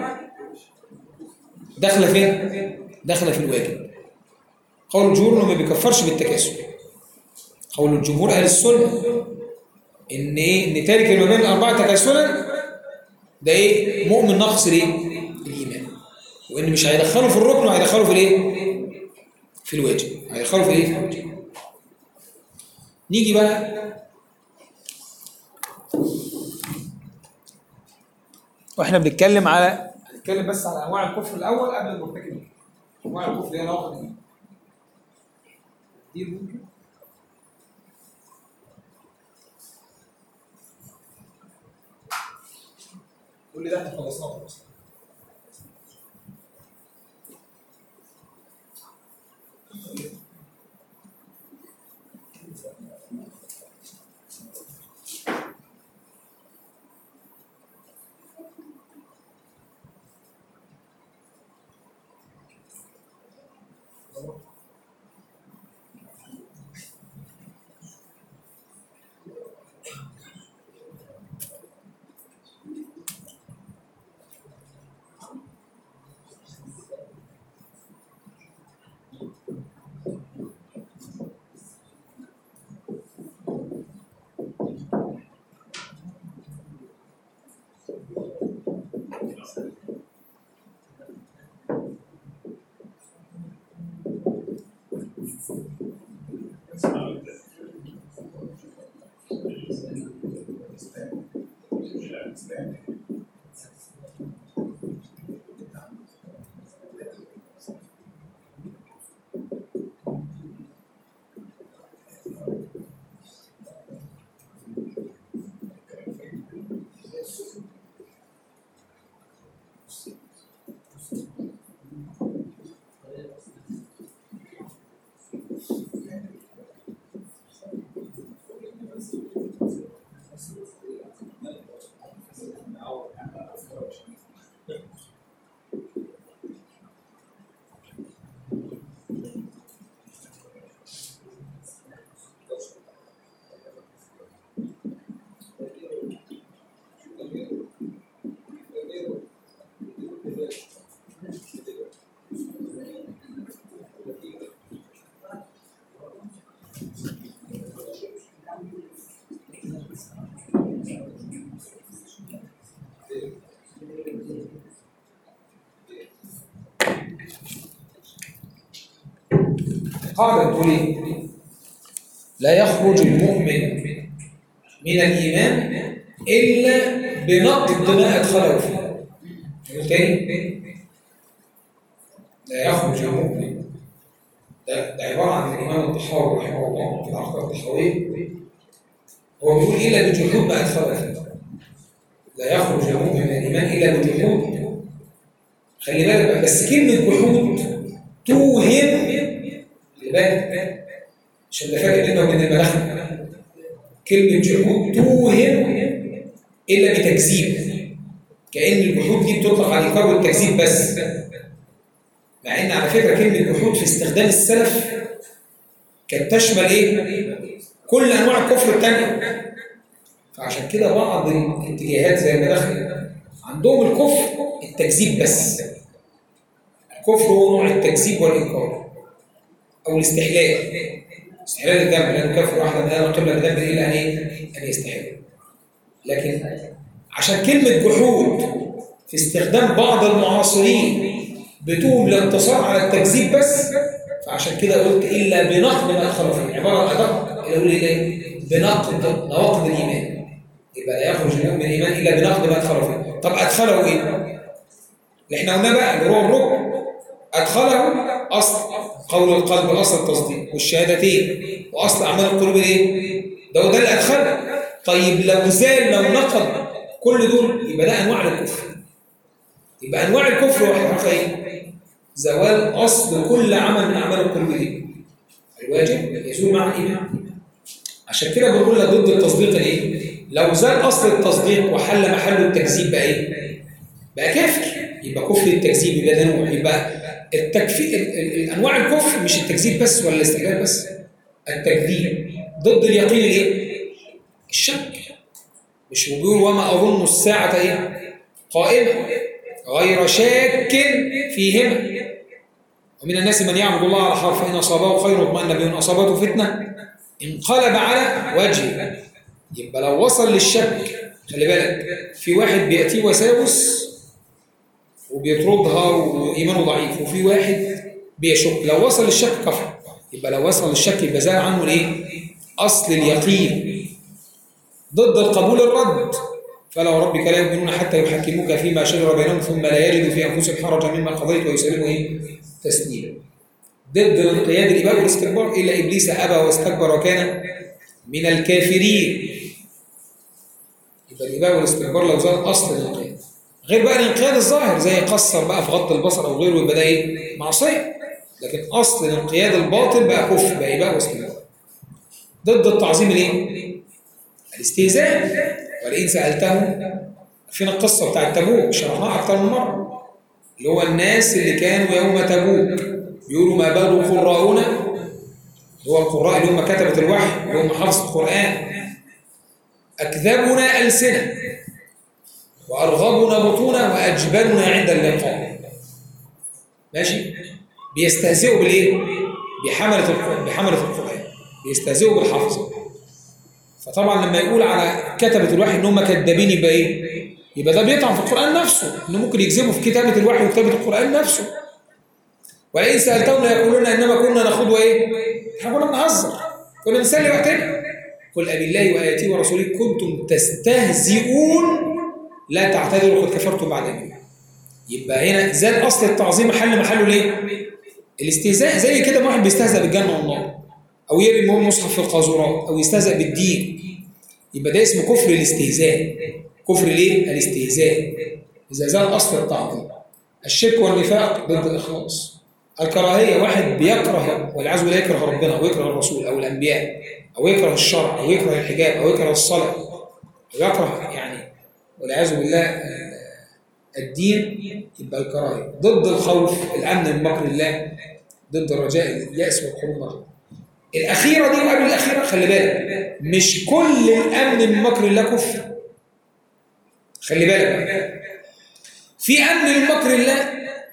داخلة فين؟ داخلة في الواجب قول الجمهور إنه ما بيكفرش بالتكاسل قول الجمهور اهل السنه ان ايه ان تارك اليومين الاربعه تكاسلا ده ايه مؤمن نقص الايه الايمان وان مش هيدخله في الركن وهيدخله في الايه في الواجب هيدخله في الايه في الواجب نيجي بقى واحنا بنتكلم على هنتكلم بس على انواع الكفر الاول قبل المرتكب انواع الكفر هي نقطه دي دي ممكن كل ده احنا خلصناه خلاص قاعدة تقول ايه؟ لا يخرج المؤمن من الإيمان إلا بنقد ما أدخله فيه. تاني لا يخرج المؤمن ده, ده عبارة عن الإمام الطحاوي رحمه الله في العقيدة الطحاوية هو بيقول إلا بجحود ما أدخله فيه. لا يخرج المؤمن من الإيمان إلا بجحود خلي بالك بقى، بس كلمة جحود توهم خلي بالك عشان ده فرق بيننا وبين الملاخم كلمة جحود توهم إلا بتكذيب كأن الجحود دي بتطلق على الإنكار والتكذيب بس مع إن على فكرة كلمة جحود في استخدام السلف كانت تشمل إيه؟ كل أنواع الكفر التانية فعشان كده بعض الاتجاهات زي المداخل عندهم الكفر التكذيب بس الكفر هو نوع التكذيب والإنكار أو الاستحلال استحلال الذنب لأنه كفر واحدة من أنا قبل الذنب إلا أن إيه؟ أن يستحل لكن عشان كلمة جحود في استخدام بعض المعاصرين بتوهم الانتصار على التكذيب بس فعشان كده قلت إلا بنقد ما أدخل فيه عبارة أدق يقول إيه؟ بنقد نواقض الإيمان يبقى لا يخرج المؤمن من الإيمان إلا بنقد ما أدخله فيه طب أدخله إيه؟ اللي احنا قلنا بقى اللي هو الركن أدخله أصل قول القلب أصل التصديق والشهادتين وأصل أعمال القلوب إيه؟ ده ده اللي أدخله طيب لو زال لو نقض كل دول يبقى ده أنواع الكفر يبقى أنواع الكفر وحقيقة إيه؟ زوال أصل كل عمل من أعمال القلوب إيه؟ الواجب يزول مع الإيمان عشان كده بنقول لك ضد التصديق الإيه؟ لو زال أصل التصديق وحل محله التكذيب بقى إيه؟ بقى كافر يبقى كفر التكذيب يبقى ده نوع يبقى التكفير انواع الكفر مش التكذيب بس ولا الاستعجال بس التكذيب ضد اليقين الايه الشك مش هو بيقول وما اظن الساعه ايه قائمه غير شاك فيهما ومن الناس من يعبد الله على حرف ان اصابه خير اطمأن به وان اصابته فتنه انقلب على وجهه يبقى لو وصل للشك خلي بالك في واحد بيأتيه وساوس وبيطردها وإيمانه ضعيف وفي واحد بيشك لو وصل للشك كفر يبقى لو وصل للشك يبقى زال عنه الايه؟ أصل اليقين ضد القبول الرد فلو ربك لا يؤمنون حتى يحكموك فيما شجر بينهم ثم لا يجدوا في انفسهم حرجا مما قضيت ويسلموا ايه؟ تسليما. ضد الانقياد الاباء والاستكبار الا ابليس ابى واستكبر وكان من الكافرين. يبقى الاباء والاستكبار لو زال اصل الانقياد. غير بقى الانقياد الظاهر زي قصر بقى في غض البصر او غيره يبقى ده ايه؟ معصيه. لكن اصل الانقياد الباطل بقى كفر بقى اباء واستكبار. ضد التعظيم الايه؟ الاستهزاء ولئن سألتهم فين القصة بتاعت تبوك شرحناها أكتر من مرة اللي هو الناس اللي كانوا يوم تبوك بيقولوا ما بال قراؤنا اللي هو القراء اللي هم كتبة الوحي اللي هم حفظ القرآن أكذبنا ألسنة وأرغبنا بطونا وأجبلنا عند اللقاء ماشي بيستهزئوا بالإيه؟ بحملة القرآن بحملة القرآن بيستهزئوا بالحفظ فطبعا لما يقول على كتبة الوحي ان هم كذابين يبقى ايه؟ يبقى ده بيطعن في القرآن نفسه انه ممكن يكذبوا في كتابة الوحي وكتابة القرآن نفسه ولئن سألتهم ليقولون انما كنا نخوض وايه؟ احنا كنا بنهزر كنا بنسلي وقتنا قل أبي الله وآياته ورسوله كنتم تستهزئون لا تعتذروا قد كفرتم بعد إيمانكم يبقى هنا زاد أصل التعظيم محل محله ليه؟ الاستهزاء زي كده واحد بيستهزأ بالجنة والنار أو يرمي مصحف في القاذورات أو يستهزأ بالدين يبقى ده اسمه كفر الاستهزاء كفر ليه؟ الاستهزاء إذا زال أصل التعظيم الشرك والنفاق ضد الإخلاص الكراهية واحد بيكره والعياذ بالله يكره ربنا أو يكره الرسول أو الأنبياء أو يكره الشرع أو يكره الحجاب أو يكره الصلاة أو يكره يعني والعياذ بالله الدين يبقى الكراهية ضد الخوف الأمن من مكر الله ضد الرجاء اليأس والحروب مكر الأخيرة دي وقبل الأخيرة خلي بالك مش كل الأمن من مكر الله كفر خلي بالك في أمن من مكر الله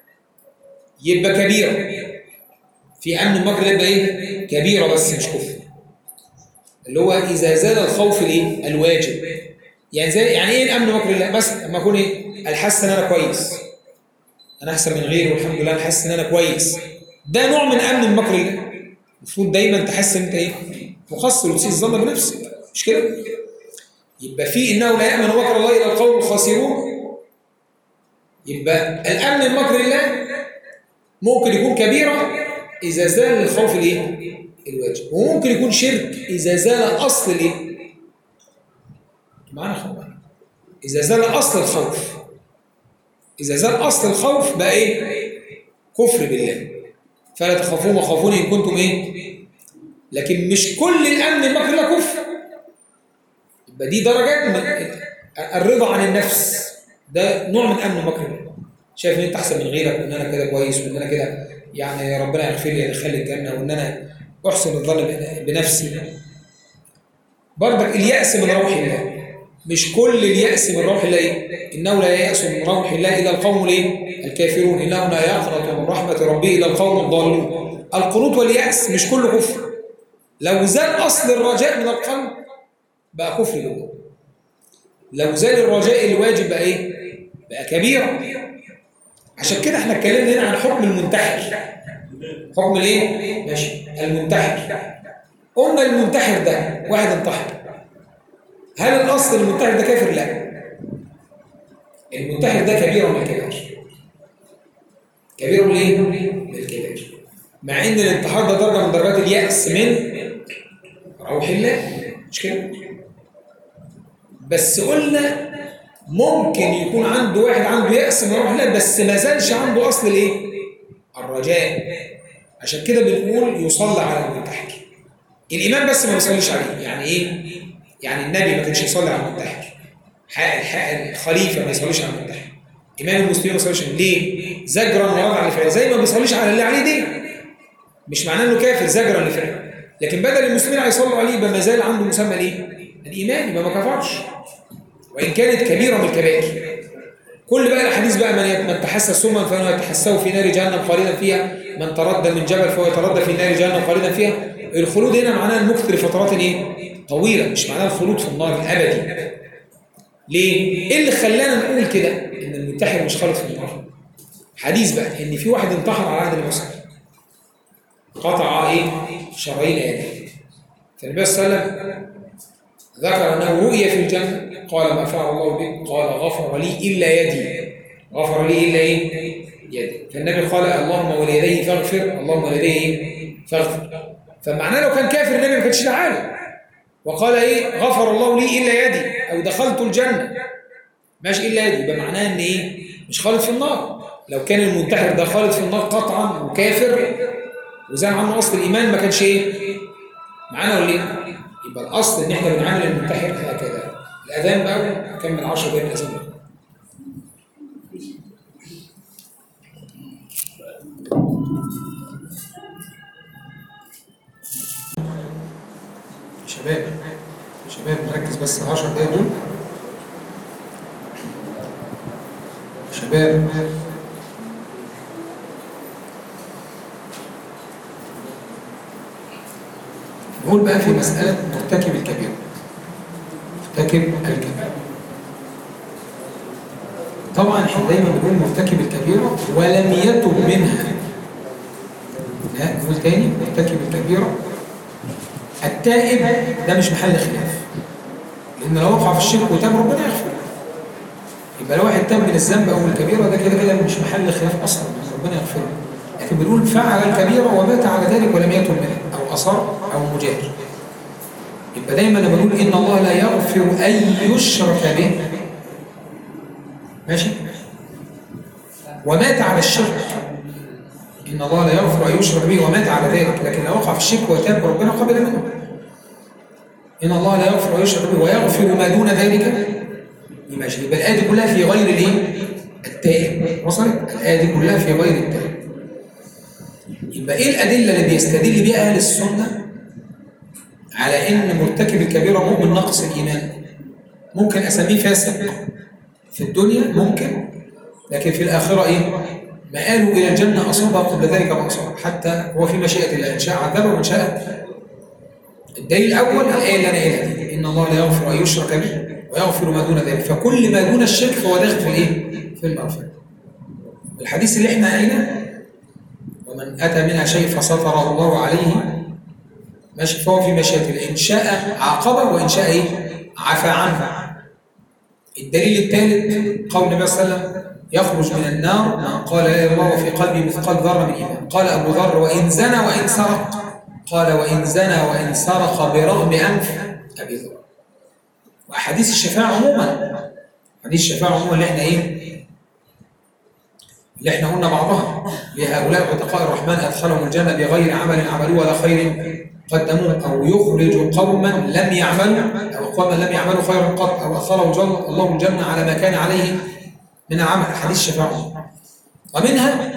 يبقى كبيرة في أمن من مكر الله يبقى إيه؟ كبيرة بس مش كفر اللي هو إذا زال الخوف الإيه؟ الواجب يعني زي يعني إيه الأمن من مكر الله؟ مثلا لما أكون إيه؟ الحس إن أنا كويس أنا أحسن من غيري والحمد لله أنا حاسس إن أنا كويس ده نوع من أمن من مكر الله المفروض دايما تحس انت ايه مقصر وتسيء الظن بنفسك مش كده يبقى في انه لا يامن مكر الله الى القوم الخاسرون يبقى الامن من مكر الله ممكن يكون كبيره اذا زال الخوف الايه الواجب وممكن يكون شرك اذا زال اصل الايه معانا خبر اذا زال اصل الخوف اذا زال اصل الخوف بقى ايه كفر بالله فلا تخافون وخافون إن كنتم إيه لكن مش كل الأمن المكر الله كفر يبقى دي درجات من الرضا عن النفس ده نوع من أمن المكر الله شايف ان انت احسن من غيرك وان انا كده كويس وان انا كده يعني ربنا يغفر لي يدخلني الجنه وان انا احسن الظن بنفسي برضك اليأس من روح الله مش كل اليأس من روح الله إيه؟ إنه لا يأس من روح الله إلا القوم الايه؟ الكافرون إنه لا يقنط من رحمة ربه إلا القوم الضالون القنوط واليأس مش كله كفر لو زال أصل الرجاء من القلب بقى كفر جوه لو زال الرجاء الواجب بقى إيه؟ بقى كبيرة عشان كده احنا اتكلمنا هنا عن حكم المنتحر حكم الايه؟ ماشي المنتحر قلنا المنتحر ده واحد انتحر هل الاصل المنتحر ده كافر؟ لا المنتحر ده كبيره من الكبائر كبيره من ايه؟ من الكبائر مع ان الانتحار ده درجه من درجات اليأس من روح الله مش كده؟ بس قلنا ممكن يكون عنده واحد عنده يأس من روح الله بس ما زالش عنده اصل الايه؟ الرجاء عشان كده بنقول يصلى على المنتحر الامام بس ما بيصليش عليه يعني ايه؟ يعني النبي ما كانش يصلي على المنتحر الخليفه ما يصليش على المنتحر امام المسلمين ما يصليش عليه ليه زجرا ووضع لفعله زي ما بيصليش على اللي عليه دي مش معناه انه كافر زجرا لفعله لكن بدل المسلمين هيصلوا عليه يبقى ما زال عنده مسمى الايه الايمان يبقى ما كفرش وان كانت كبيره من الكبائر كل بقى الاحاديث بقى من من تحسس سما فانه يتحسه في نار جهنم خالدا فيها من تردى من جبل فهو يتردى في نار جهنم خالدا فيها الخلود هنا معناه المكث لفترات ايه طويله مش معناه الخلود في النار الابدي ليه ايه اللي خلانا نقول كده ان المنتحر مش خالد في النار حديث بقى ان في واحد انتحر على عهد النبي صلى الله عليه وسلم قطع ايه شرايين يده فالنبي صلى الله عليه وسلم ذكر انه رؤي في الجنه قال ما فعل الله به قال غفر لي الا يدي غفر لي الا ايه يدي فالنبي قال اللهم وليديه فاغفر اللهم وليديه إيه؟ فاغفر فمعناه لو كان كافر النبي ما كانش دعاله وقال ايه غفر الله لي الا يدي او دخلت الجنه ماشي الا يدي يبقى معناه ان ايه مش خالد في النار لو كان المنتحر ده خالد في النار قطعا وكافر وزعل عنه اصل الايمان ما كانش ايه معانا ولا ايه يبقى الاصل ان احنا بنعامل المنتحر هكذا الاذان بقى نكمل 10 دقايق الاذان بقى. شباب شباب نركز بس 10 دقايق دول شباب نقول بقى في مسألة مرتكب الكبيرة مرتكب الكبيرة طبعا احنا دايما بنقول مرتكب الكبيرة ولم يتب منها لا نقول تاني مرتكب الكبيرة التائب ده مش محل خلاف لأن لو وقع في الشرك وتاب ربنا يغفر يبقى لو واحد تاب من الذنب أو من الكبيرة ده كده كده مش محل خلاف أصلا ربنا يغفره لكن بنقول فعل الكبيرة ومات على ذلك ولم يتب منها أو أصر أو مجاهر يبقى دايما لما نقول إن الله لا يغفر أن يشرك به ماشي ومات على الشرك إن الله لا يغفر أن يشرك به ومات على ذلك لكن لو وقع في الشرك وتاب ربنا قبل منه إن الله لا يغفر أن يشرك به ويغفر ما دون ذلك ماشي يبقى الآية دي كلها في غير الإيه؟ التائب وصلت؟ الآية دي كلها في غير التائب يبقى إيه الأدلة اللي بيستدل بها أهل السنة على إن مرتكب الكبيرة مؤمن نقص الإيمان ممكن أسميه فاسق في الدنيا ممكن لكن في الآخرة إيه؟ مآله إلى الجنة أصابه قبل ذلك ما أصاب حتى هو في مشيئة الله إن شاء عذبه وإن شاء الدليل الأول الآية اللي أنا قايلها دي إن الله لا يغفر أن يشرك به ويغفر ما دون ذلك فكل ما دون الشرك فهو داخل في الإيه؟ في المغفرة الحديث اللي إحنا قايله ومن أتى منها شيء فستره الله عليه ماشي فهو في مشيئة الله إن شاء عاقبه وإن شاء إيه؟ عفى عنه الدليل الثالث قول النبي صلى الله عليه وسلم يخرج من النار من قال لا اله الا الله وفي قلبه مثقال ذره من ايمان قال ابو ذر وان زنى وان سرق قال وان زنى وان سرق برغم انف ابي ذر واحاديث الشفاعه عموما حديث الشفاعه عموما اللي احنا ايه اللي احنا قلنا بعضها لهؤلاء عتقاء الرحمن ادخلهم الجنه بغير عمل عملوه ولا خير قدموه او يخرج قوما لم يعملوا او قوما لم يعملوا خيرا قط او ادخله الله الجنه على ما كان عليه من العمل حديث الشفاعة ومنها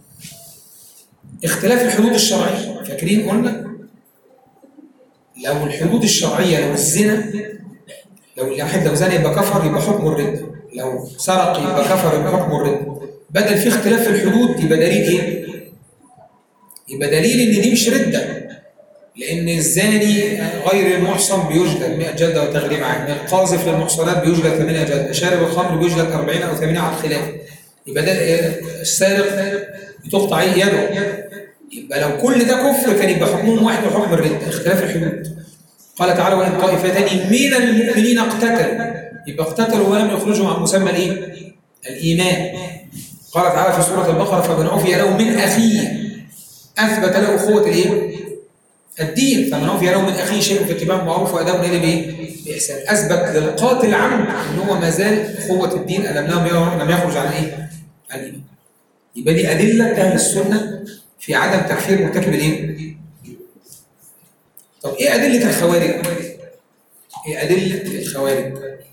اختلاف الحدود الشرعية فاكرين قلنا لو الحدود الشرعية لو الزنا لو الواحد لو زنى يبقى كفر يبقى حكم الردة لو سرق يبقى كفر يبقى حكم الردة بدل في اختلاف في الحدود يبقى دليل ايه؟ يبقى دليل ان دي مش ردة لأن الزاني غير المحصن بيجلد 100 جلدة وتغريب عام، القاذف للمحصنات بيجلد 8 جلدة، شارب الخمر بيجلد 40 أو 80 على الخلاف. يبقى ده السارق بتقطع يده. يبقى لو كل ده كفر كان يبقى حكمهم واحد وحكم الردة، اختلاف الحدود. قال تعالى وإن طائفتان من المؤمنين اقتتلوا يبقى اقتتلوا ولم يخرجوا عن مسمى الإيه؟ الإيمان. قال تعالى في سورة البقرة فمن عفي له من أخيه أثبت له أخوة الإيه؟ الدين فمن عفي له من اخيه شيء في اتباع المعروف واداء اليه بايه؟ باحسان اثبت للقاتل عمد ان هو ما زال قوه الدين لم لم يخرج عن ايه؟ عن الايمان. يبقى دي ادله اهل السنه في عدم تكفير مرتكب الايه؟ طب ايه ادله الخوارج؟ ايه ادله الخوارج؟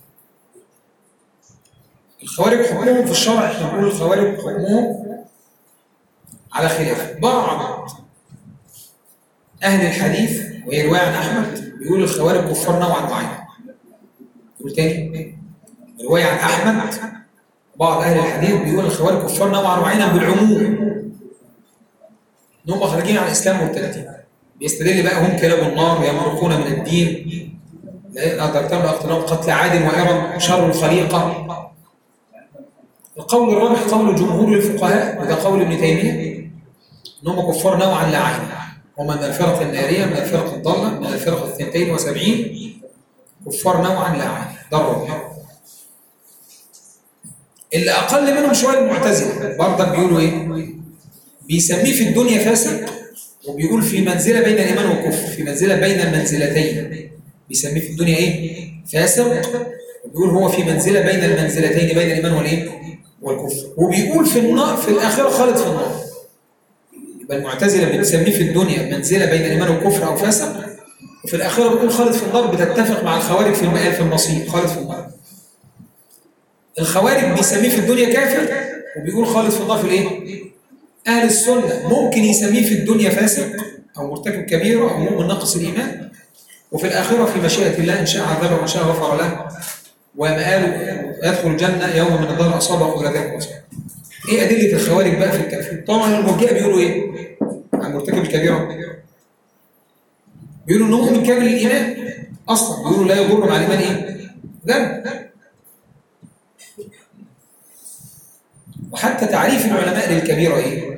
الخوارج حكمهم في الشرع احنا بنقول الخوارج حكمهم على خلاف بعض أهل الحديث وهي رواية عن أحمد بيقول الخوارج كفار نوعا معين. يقول تاني رواية عن أحمد بعض أهل الحديث بيقول الخوارج كفار نوعا معينا بالعموم. إن هم خارجين عن الإسلام مرتدين. بيستدل بقى هم كلاب النار يمرقون من الدين لا أدركتهم أقتلهم قتل عاد وإرم شر الخليقة القول الرابع قول جمهور الفقهاء وده قول ابن تيمية إنهم كفار نوعا لا عين هم من الفرق النارية من الفرق الضالة من الفرق الثنتين وسبعين كفار نوعا لا عين ده الرابع اللي أقل منهم شوية المعتزلة برضك بيقولوا إيه؟ بيسميه في الدنيا فاسق وبيقول في منزلة بين الإيمان والكفر في منزلة بين المنزلتين بيسميه في الدنيا إيه؟ فاسق وبيقول هو في منزلة بين المنزلتين بين الإيمان والإيه؟ والكفر وبيقول في النار في الآخرة خالد في النار يبقى المعتزلة بتسميه في الدنيا منزلة بين الإيمان والكفر أو فاسق وفي الآخرة بتقول خالد في النار بتتفق مع الخوارج في المآل في المصير خالد في النار الخوارج بيسميه في الدنيا كافر وبيقول خالد في النار في الايه؟ اهل السنه ممكن يسميه في الدنيا فاسق او مرتكب كبيره او مؤمن ناقص الايمان وفي الاخره في مشيئه الله ان شاء عذبه وان شاء غفر له ومآله يدخل الجنه يوم من الدار اصابه قبل ذلك وصل. ايه ادله الخوارج بقى في الكافر؟ طبعا المرجئه بيقولوا ايه؟ عن مرتكب الكبيره بيقولوا انه مؤمن كامل الايمان اصلا بيقولوا لا يضر مع الايمان ايه؟ ذنب وحتى تعريف العلماء للكبيرة إيه؟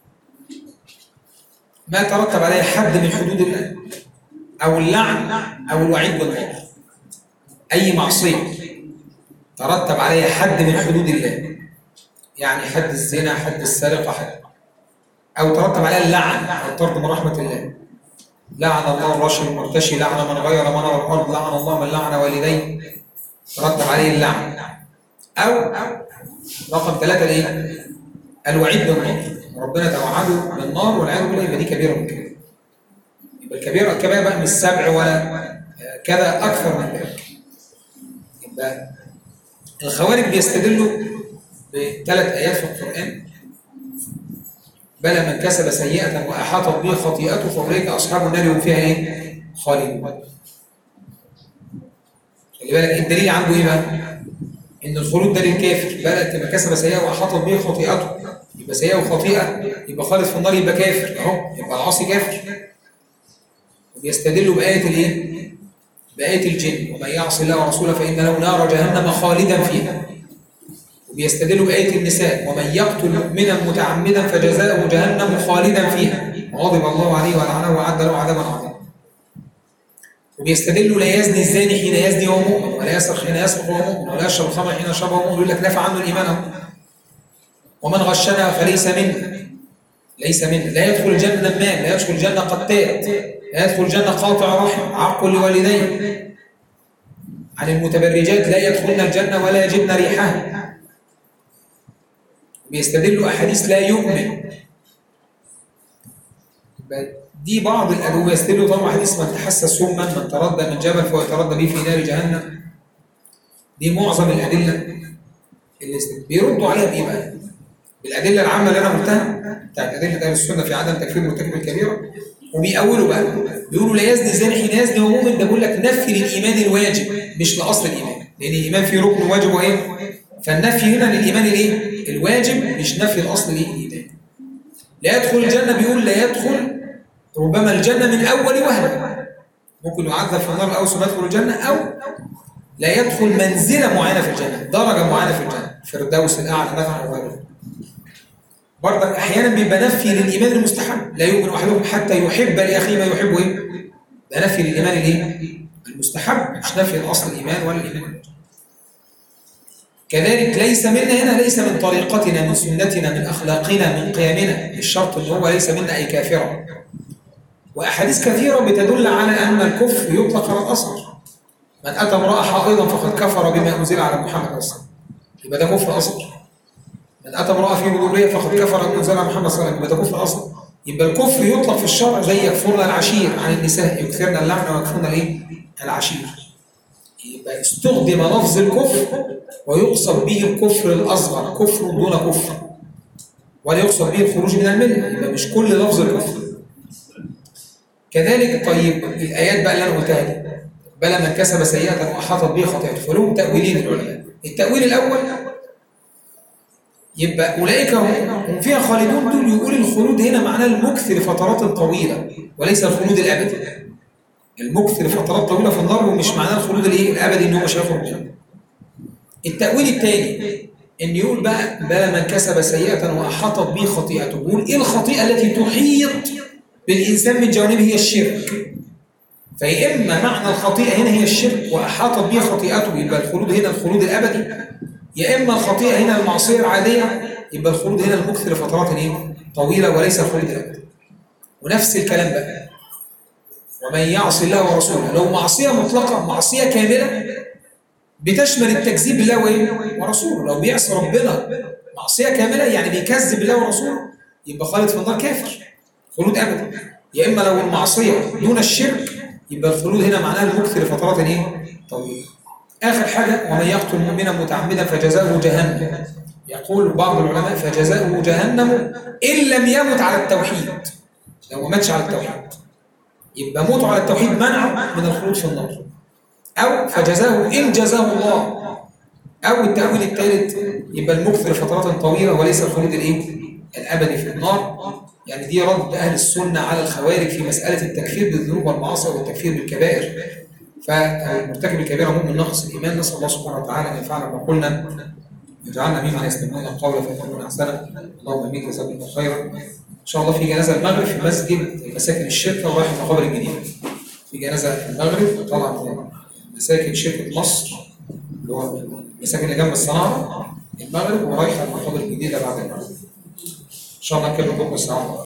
ما ترتب عليه حد من حدود الله أو اللعن أو الوعيد بالنار أي معصية ترتب عليها حد من حدود الله يعني حد الزنا حد السرقة حد أو ترتب عليها اللعن أو طرد من رحمة الله لعن الله الرشد المرتشي لعن من غير منار الأرض لعن الله من لعن والديه ترتب عليه اللعن أو رقم ثلاثة الايه؟ الوعيد بالنار ربنا توعده بالنار والعياذ بالله يبقى دي كبيرة من كده يبقى الكبيرة الكبيرة بقى مش سبع ولا كذا أكثر من ذلك يبقى الخوارج بيستدلوا بثلاث آيات في القرآن بلى من كسب سيئة وأحاطت به خطيئته فأولئك أصحاب النار هم فيها إيه؟ خالدون خلي بالك الدليل عنده إيه بقى؟ ان الخلود ده للكافر بلى ما كسب سيئه واحاطت به خطيئته يبقى سيئه وخطيئه يبقى خالد في النار يبقى كافر اهو يبقى العاصي كافر وبيستدلوا بايه الايه؟ بايه الجن ومن يعص الله ورسوله فان له نار جهنم خالدا فيها وبيستدلوا بايه النساء ومن يقتل مؤمنا متعمدا فجزاؤه جهنم خالدا فيها وغضب الله عليه ولعنه وعد له عذابا عظيما وبيستدلوا لا يزني الزاني حين يزني وهو مؤمن ولا يسرق حين يسرق وهو مؤمن ولا يشرب الخمر حين يشرب وهو مؤمن يقول لك نفع عنه الايمان اهو ومن غشنا فليس منا ليس منا لا يدخل الجنه نمام لا يدخل الجنه قتات لا يدخل الجنه قاطع رحم عق لوالديه عن المتبرجات لا يدخلن الجنه ولا يجدن ريحها بيستدلوا احاديث لا يؤمن دي بعض الأدوية يستدلوا طبعا حديث من تحسس سما من تردى من جبل فهو يتردى به في نار جهنم دي معظم الأدلة اللي بيردوا عليها بإيه بقى؟ بالأدلة العامة اللي أنا قلتها بتاعت أدلة أهل السنة في عدم تكفير مرتكب الكبيرة وبيأولوا بقى بيقولوا لا يزني زاني حين يزني وهو مؤمن ده بيقول لك نفي للإيمان الواجب مش لأصل الإيمان لأن الإيمان فيه ركن واجب وإيه؟ فالنفي هنا للإيمان الإيه؟ الواجب مش نفي الأصل الإيمان لا يدخل الجنة بيقول لا يدخل ربما الجنة من أول وهلة ممكن يعذب في النار أو ثم يدخل الجنة أو لا يدخل منزلة معينة في الجنة درجة معينة في الجنة فردوس الأعلى مثلا أو غيره برضك أحيانا بيبقى نفي للإيمان المستحب لا يؤمن أحدكم حتى يحب لأخيه ما يحب إيه؟ ده نفي للإيمان الإيه؟ المستحب مش نفي الأصل الإيمان ولا الإيمان كذلك ليس منا هنا ليس من طريقتنا من سنتنا من أخلاقنا من قيمنا الشرط أن هو ليس منا أي كافرا وأحاديث كثيرة بتدل على أن الكفر يطلق على الأصغر من أتى امرأة حائضا فقد كفر بما أنزل على محمد أصلا يبقى ده كفر أصغر من أتى امرأة في مدورية فقد كفر بما أنزل على محمد صلى الله عليه وسلم يبقى ده كفر أصغر يبقى الكفر يطلق في الشرع زي يكفرنا العشير عن النساء يكثرن اللعنة ويكفرنا الإيه؟ العشير يبقى استخدم لفظ الكفر ويقصد به الكفر الأصغر كفر دون كفر ولا يقصد به الخروج من الملة يبقى مش كل لفظ الكفر كذلك طيب الآيات بقى اللي أنا قلتها دي بلى من كسب سيئة وأحاطت به خطيئته فلهم تأويلين العلماء التأويل الأول يبقى أولئك هم هم فيها خالدون دول يقول الخلود هنا معناه المكث لفترات طويلة وليس الخلود الأبدي المكث لفترات طويلة في النار ومش معناه الخلود الايه الأبدي إن هو مش هيخرج منها التأويل الثاني إن يقول بقى بلى من كسب سيئة وأحاطت به خطيئته يقول إيه الخطيئة التي تحيط بالإنسان من جوانبه هي الشرك فيا إما معنى الخطيئة هنا هي الشرك وأحاطت به خطيئته يبقى الخلود هنا الخلود الأبدي يا إما الخطيئة هنا المعصية العادية يبقى الخلود هنا المكث لفترات إيه؟ طويلة وليس الخلود الأبدي ونفس الكلام بقى ومن يعصي الله ورسوله لو معصية مطلقة معصية كاملة بتشمل التكذيب بالله وإيه؟ ورسوله لو بيعصي ربنا معصية كاملة يعني بيكذب بالله ورسوله يبقى خالد في النار كافر خلود أبدي يا إما لو المعصية دون الشرك يبقى الخلود هنا معناها المكث لفترات إيه؟ طويلة آخر حاجة ومن يقتل مؤمنا متعمدا فجزاؤه جهنم يقول بعض العلماء فجزاؤه جهنم إن لم يمت على التوحيد لو ما ماتش على التوحيد يبقى موته على التوحيد منع من الخلود في النار أو فجزاه إن جزاه الله أو التأويل الثالث يبقى المكث لفترات طويلة وليس الخلود الإيه؟ الأبدي في النار يعني دي رد أهل السنة على الخوارج في مسألة التكفير بالذنوب والمعاصي والتكفير بالكبائر فمرتكب الكبيرة مؤمن ناقص الإيمان نسأل الله سبحانه وتعالى أن ينفعنا بما قلنا يجعلنا ممن يستمعون القول فيتبعون أحسنه اللهم آمين جزاكم الله خيرا إن شاء الله في جنازة المغرب في مسجد مساكن الشركة ورايح المقابر الجديدة في جنازة المغرب طلعت مساكن شركة مصر اللي هو المساكن اللي جنب الصناعة المغرب ورايح المقابر الجديدة بعد المغرب إن شاء الله نكمل بكرة الساعة